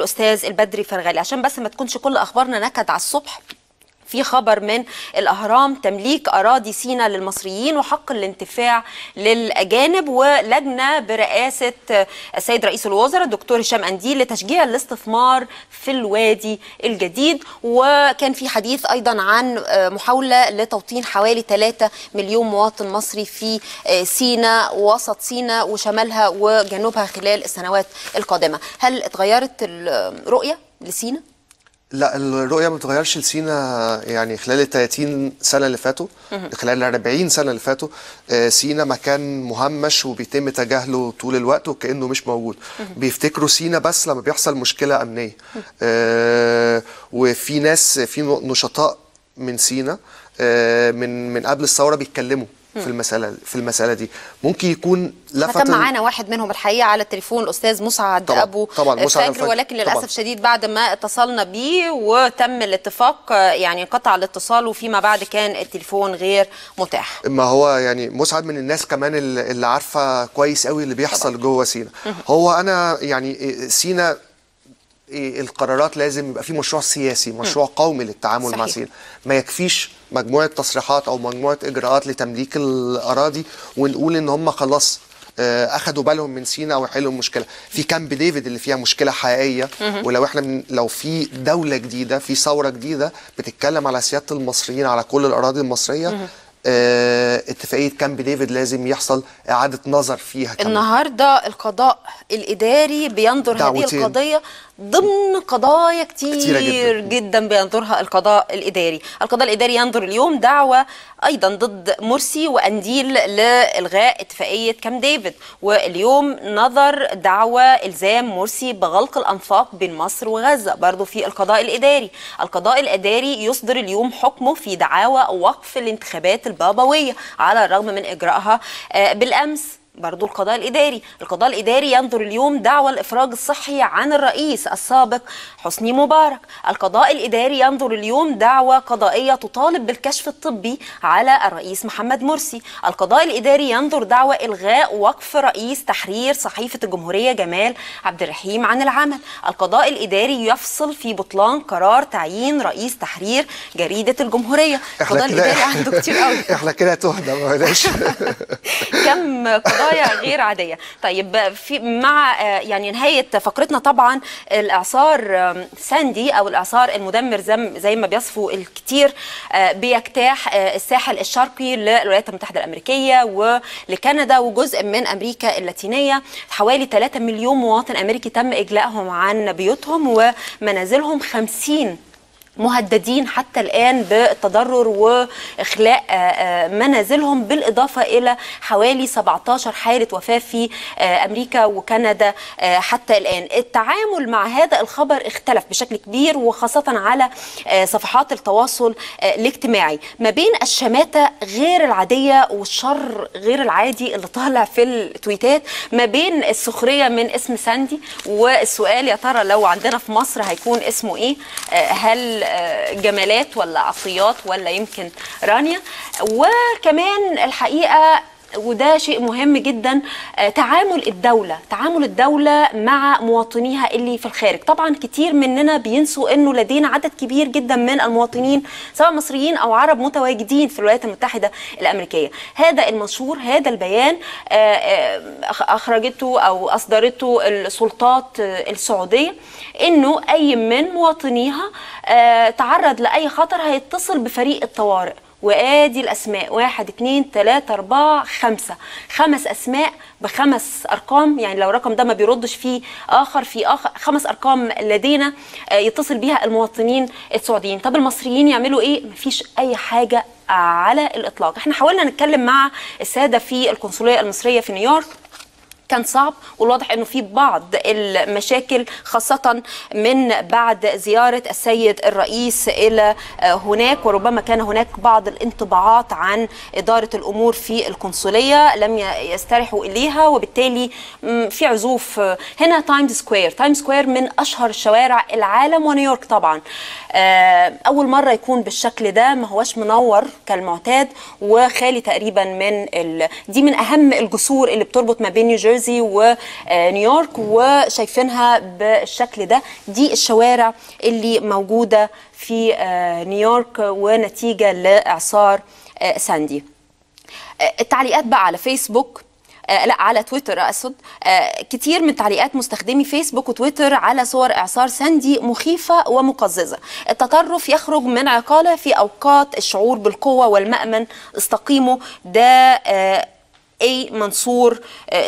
الاستاذ البدري فرغلي عشان بس ما تكونش كل اخبارنا نكد على الصبح في خبر من الأهرام تمليك أراضي سينا للمصريين وحق الانتفاع للأجانب ولجنة برئاسة السيد رئيس الوزراء الدكتور هشام أنديل لتشجيع الاستثمار في الوادي الجديد وكان في حديث أيضا عن محاولة لتوطين حوالي 3 مليون مواطن مصري في سينا وسط سينا وشمالها وجنوبها خلال السنوات القادمة هل اتغيرت الرؤية لسينا؟ لا الرؤيه ما بتتغيرش لسينا يعني خلال ال 30 سنه اللي فاتوا خلال ال 40 سنه اللي فاتوا آه، سينا مكان مهمش وبيتم تجاهله طول الوقت وكانه مش موجود بيفتكروا سينا بس لما بيحصل مشكله امنيه آه، وفي ناس في نشطاء من سينا آه، من من قبل الثوره بيتكلموا في المساله في المساله دي ممكن يكون لفت كان معانا واحد منهم الحقيقه على التليفون الاستاذ مسعد طبعاً، ابو طبعاً، مسعد فجر الفجر، ولكن للاسف طبعاً. شديد بعد ما اتصلنا بيه وتم الاتفاق آه، يعني انقطع الاتصال وفيما بعد كان التليفون غير متاح ما هو يعني مسعد من الناس كمان اللي اللي عارفه كويس قوي اللي بيحصل جوه سينا هو انا يعني سينا إيه، القرارات لازم يبقى في مشروع سياسي مشروع قومي للتعامل مع صحيح. سينا ما يكفيش مجموعه تصريحات او مجموعه اجراءات لتمليك الاراضي ونقول ان هم خلاص آه، اخدوا بالهم من سينا وحلوا المشكله في كامب ديفيد اللي فيها مشكله حقيقيه مهم. ولو احنا من لو في دوله جديده في ثوره جديده بتتكلم على سياده المصريين على كل الاراضي المصريه مهم. آه، اتفاقيه كامب ديفيد لازم يحصل اعاده نظر فيها كمان النهارده القضاء الاداري بينظر هذه دعوتين. القضيه ضمن قضايا كتيرة كتير جداً. جدا بينظرها القضاء الاداري القضاء الاداري ينظر اليوم دعوه ايضا ضد مرسي وانديل لالغاء اتفاقيه كام ديفيد واليوم نظر دعوه الزام مرسي بغلق الانفاق بين مصر وغزه برضو في القضاء الاداري القضاء الاداري يصدر اليوم حكمه في دعاوى وقف الانتخابات البابويه على الرغم من اجرائها آه، بالامس برضو القضاء الإداري القضاء الإداري ينظر اليوم دعوى الإفراج الصحي عن الرئيس السابق حسني مبارك القضاء الإداري ينظر اليوم دعوى قضائية تطالب بالكشف الطبي على الرئيس محمد مرسي القضاء الإداري ينظر دعوى إلغاء وقف رئيس تحرير صحيفة الجمهورية جمال عبد الرحيم عن العمل القضاء الإداري يفصل في بطلان قرار تعيين رئيس تحرير جريدة الجمهورية القضاء الإداري عنده كتير قوي احنا كده تهنا ما بلاش كم قضايا غير عاديه طيب في مع آه، يعني نهايه فقرتنا طبعا الاعصار آم، ساندي او الاعصار المدمر زم زي ما بيصفوا الكتير آه، بيجتاح آه، الساحل الشرقي للولايات المتحده الامريكيه ولكندا وجزء من امريكا اللاتينيه حوالي 3 مليون مواطن امريكي تم اجلائهم عن بيوتهم ومنازلهم 50 مهددين حتى الآن بالتضرر وإخلاء آه، آه، منازلهم بالإضافة إلى حوالي 17 حالة وفاة في آه، أمريكا وكندا آه، حتى الآن التعامل مع هذا الخبر اختلف بشكل كبير وخاصة على آه، صفحات التواصل آه، الاجتماعي ما بين الشماتة غير العادية والشر غير العادي اللي طالع في التويتات ما بين السخرية من اسم ساندي والسؤال يا ترى لو عندنا في مصر هيكون اسمه ايه آه، هل آه، جمالات ولا عطيات ولا يمكن رانيا وكمان الحقيقة وده شيء مهم جدا آه، تعامل الدولة تعامل الدولة مع مواطنيها اللي في الخارج طبعا كتير مننا بينسوا انه لدينا عدد كبير جدا من المواطنين سواء مصريين او عرب متواجدين في الولايات المتحدة الامريكية هذا المنشور هذا البيان آه، آه، أخ- اخرجته او اصدرته السلطات آه، السعودية انه اي من مواطنيها آه، تعرض لاي خطر هيتصل بفريق الطوارئ وادي الاسماء واحد اتنين تلاته اربعه خمسه خمس اسماء بخمس ارقام يعني لو الرقم ده ما بيردش فيه اخر في اخر خمس ارقام لدينا آه، يتصل بيها المواطنين السعوديين طب المصريين يعملوا ايه مفيش اي حاجه على الاطلاق احنا حاولنا نتكلم مع الساده في القنصليه المصريه في نيويورك كان صعب والواضح انه في بعض المشاكل خاصه من بعد زياره السيد الرئيس الى آه، هناك وربما كان هناك بعض الانطباعات عن اداره الامور في القنصليه لم ي- يسترحوا اليها وبالتالي مم، في عزوف آه، هنا تايمز سكوير تايمز سكوير من اشهر شوارع العالم ونيويورك طبعا آه، اول مره يكون بالشكل ده ما هوش منور كالمعتاد وخالي تقريبا من ال... دي من اهم الجسور اللي بتربط ما بين نيوجيرسي نيوجيرسي ونيويورك وشايفينها بالشكل ده دي الشوارع اللي موجوده في آه، نيويورك ونتيجه لاعصار آه، ساندي آه، التعليقات بقى على فيسبوك آه لا على تويتر اقصد آه كتير من تعليقات مستخدمي فيسبوك وتويتر على صور اعصار ساندي مخيفه ومقززه التطرف يخرج من عقاله في اوقات الشعور بالقوه والمأمن استقيموا ده آه اي منصور آه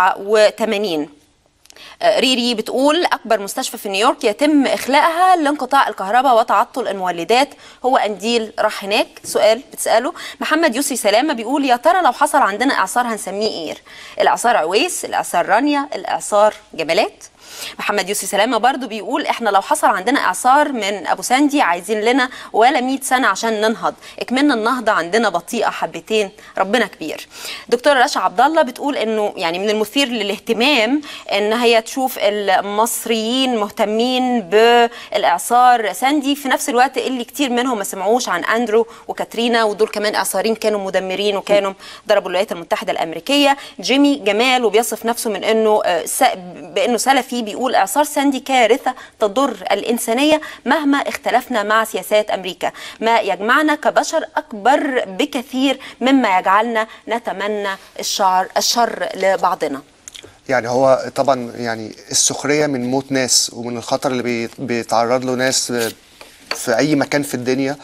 87 آه، ريري بتقول اكبر مستشفى في نيويورك يتم اخلاءها لانقطاع الكهرباء وتعطل المولدات هو انديل راح هناك سؤال بتساله محمد يسري سلامه بيقول يا ترى لو حصل عندنا اعصار هنسميه ايه الاعصار عويس الاعصار رانيا الاعصار جمالات محمد يوسف سلامه برضو بيقول احنا لو حصل عندنا اعصار من ابو ساندي عايزين لنا ولا 100 سنه عشان ننهض اكملنا النهضه عندنا بطيئه حبتين ربنا كبير دكتوره رشا عبد الله بتقول انه يعني من المثير للاهتمام ان هي تشوف المصريين مهتمين بالاعصار ساندي في نفس الوقت اللي كتير منهم ما سمعوش عن اندرو وكاترينا ودول كمان اعصارين كانوا مدمرين وكانوا ضربوا الولايات المتحده الامريكيه جيمي جمال وبيصف نفسه من انه آه، س- بانه سلفي بيقول اعصار ساندي كارثه تضر الانسانيه مهما اختلفنا مع سياسات امريكا ما يجمعنا كبشر اكبر بكثير مما يجعلنا نتمنى الشر الشر لبعضنا يعني هو طبعا يعني السخريه من موت ناس ومن الخطر اللي بي- بيتعرض له ناس في اي مكان في الدنيا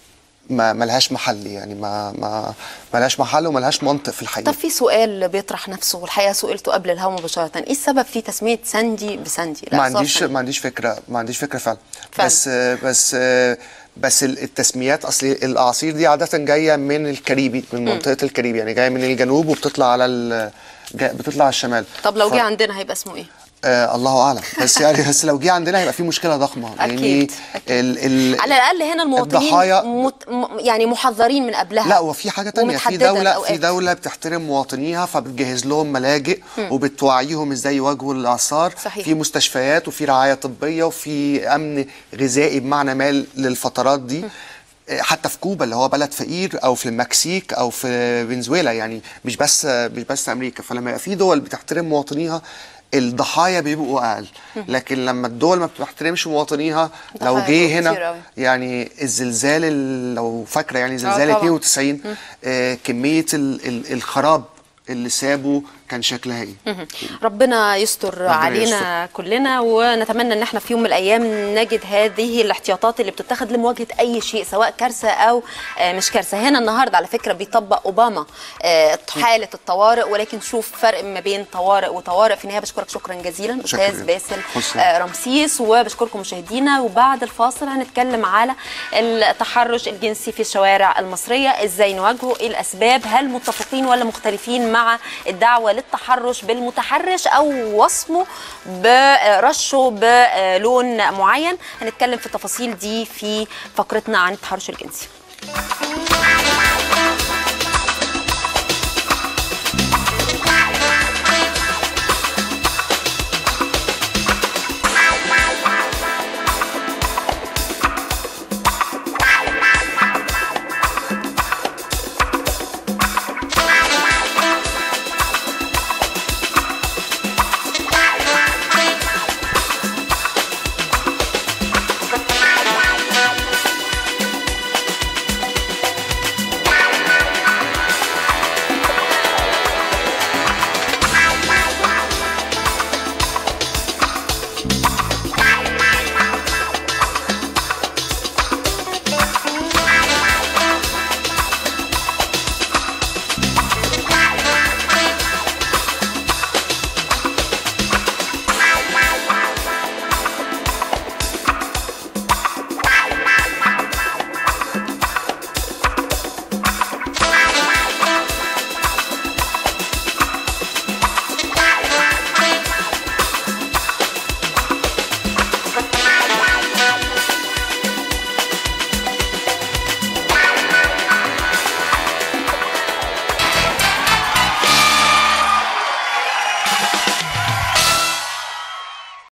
ما ملهاش محل يعني ما ما ملهاش محل وملهاش منطق في الحقيقه طب في سؤال بيطرح نفسه والحقيقه سئلته قبل الهوا مباشره ايه السبب في تسميه ساندي بساندي ما الإعصار عنديش ساندي؟ ما عنديش فكره ما عنديش فكره فعلا, فعلا. بس بس بس التسميات اصل الاعاصير دي عاده جايه من الكاريبي من مم. منطقه الكاريبي يعني جايه من الجنوب وبتطلع على ال- جا- بتطلع على الشمال طب لو ف- جه عندنا هيبقى اسمه ايه آه الله اعلم بس يعني بس لو جه عندنا هيبقى في مشكله ضخمه أكيد، ال ال على الاقل هنا المواطنين الضحايا- مت... م... يعني محذرين من قبلها لا وفي حاجه تانية في ومتحددة دوله الأوقات. في دوله بتحترم مواطنيها فبتجهز لهم ملاجئ مم. وبتوعيهم ازاي يواجهوا الاعصار صحيح. في مستشفيات وفي رعايه طبيه وفي امن غذائي بمعنى ما للفترات دي حتى في كوبا اللي هو بلد فقير او في المكسيك او في فنزويلا يعني مش بس مش بس امريكا فلما يبقى في دول بتحترم مواطنيها الضحايا بيبقوا اقل مم. لكن لما الدول ما بتحترمش مواطنيها لو ضحايا جه بيبقوا كتير هنا أوي. يعني الزلزال ال- لو فاكره يعني زلزال طبعاً. 92 مم. آه كميه ال ال الخراب اللي سابه كان شكلها ايه مهم. ربنا يستر ربنا علينا كلنا ونتمنى ان احنا في يوم من الايام نجد هذه الاحتياطات اللي بتتخذ لمواجهه اي شيء سواء كارثه او آه، مش كارثه هنا النهارده على فكره بيطبق اوباما آه، حاله الطوارئ ولكن شوف فرق ما بين طوارئ وطوارئ في النهايه بشكرك شكرا جزيلا شكراً. استاذ باسل حسن. آه، رمسيس وبشكركم مشاهدينا وبعد الفاصل هنتكلم على التحرش الجنسي في الشوارع المصريه ازاي نواجهه ايه الاسباب هل متفقين ولا مختلفين مع الدعوه للتحرش بالمتحرش او وصمه برشه بلون معين هنتكلم في التفاصيل دي في فقرتنا عن التحرش الجنسي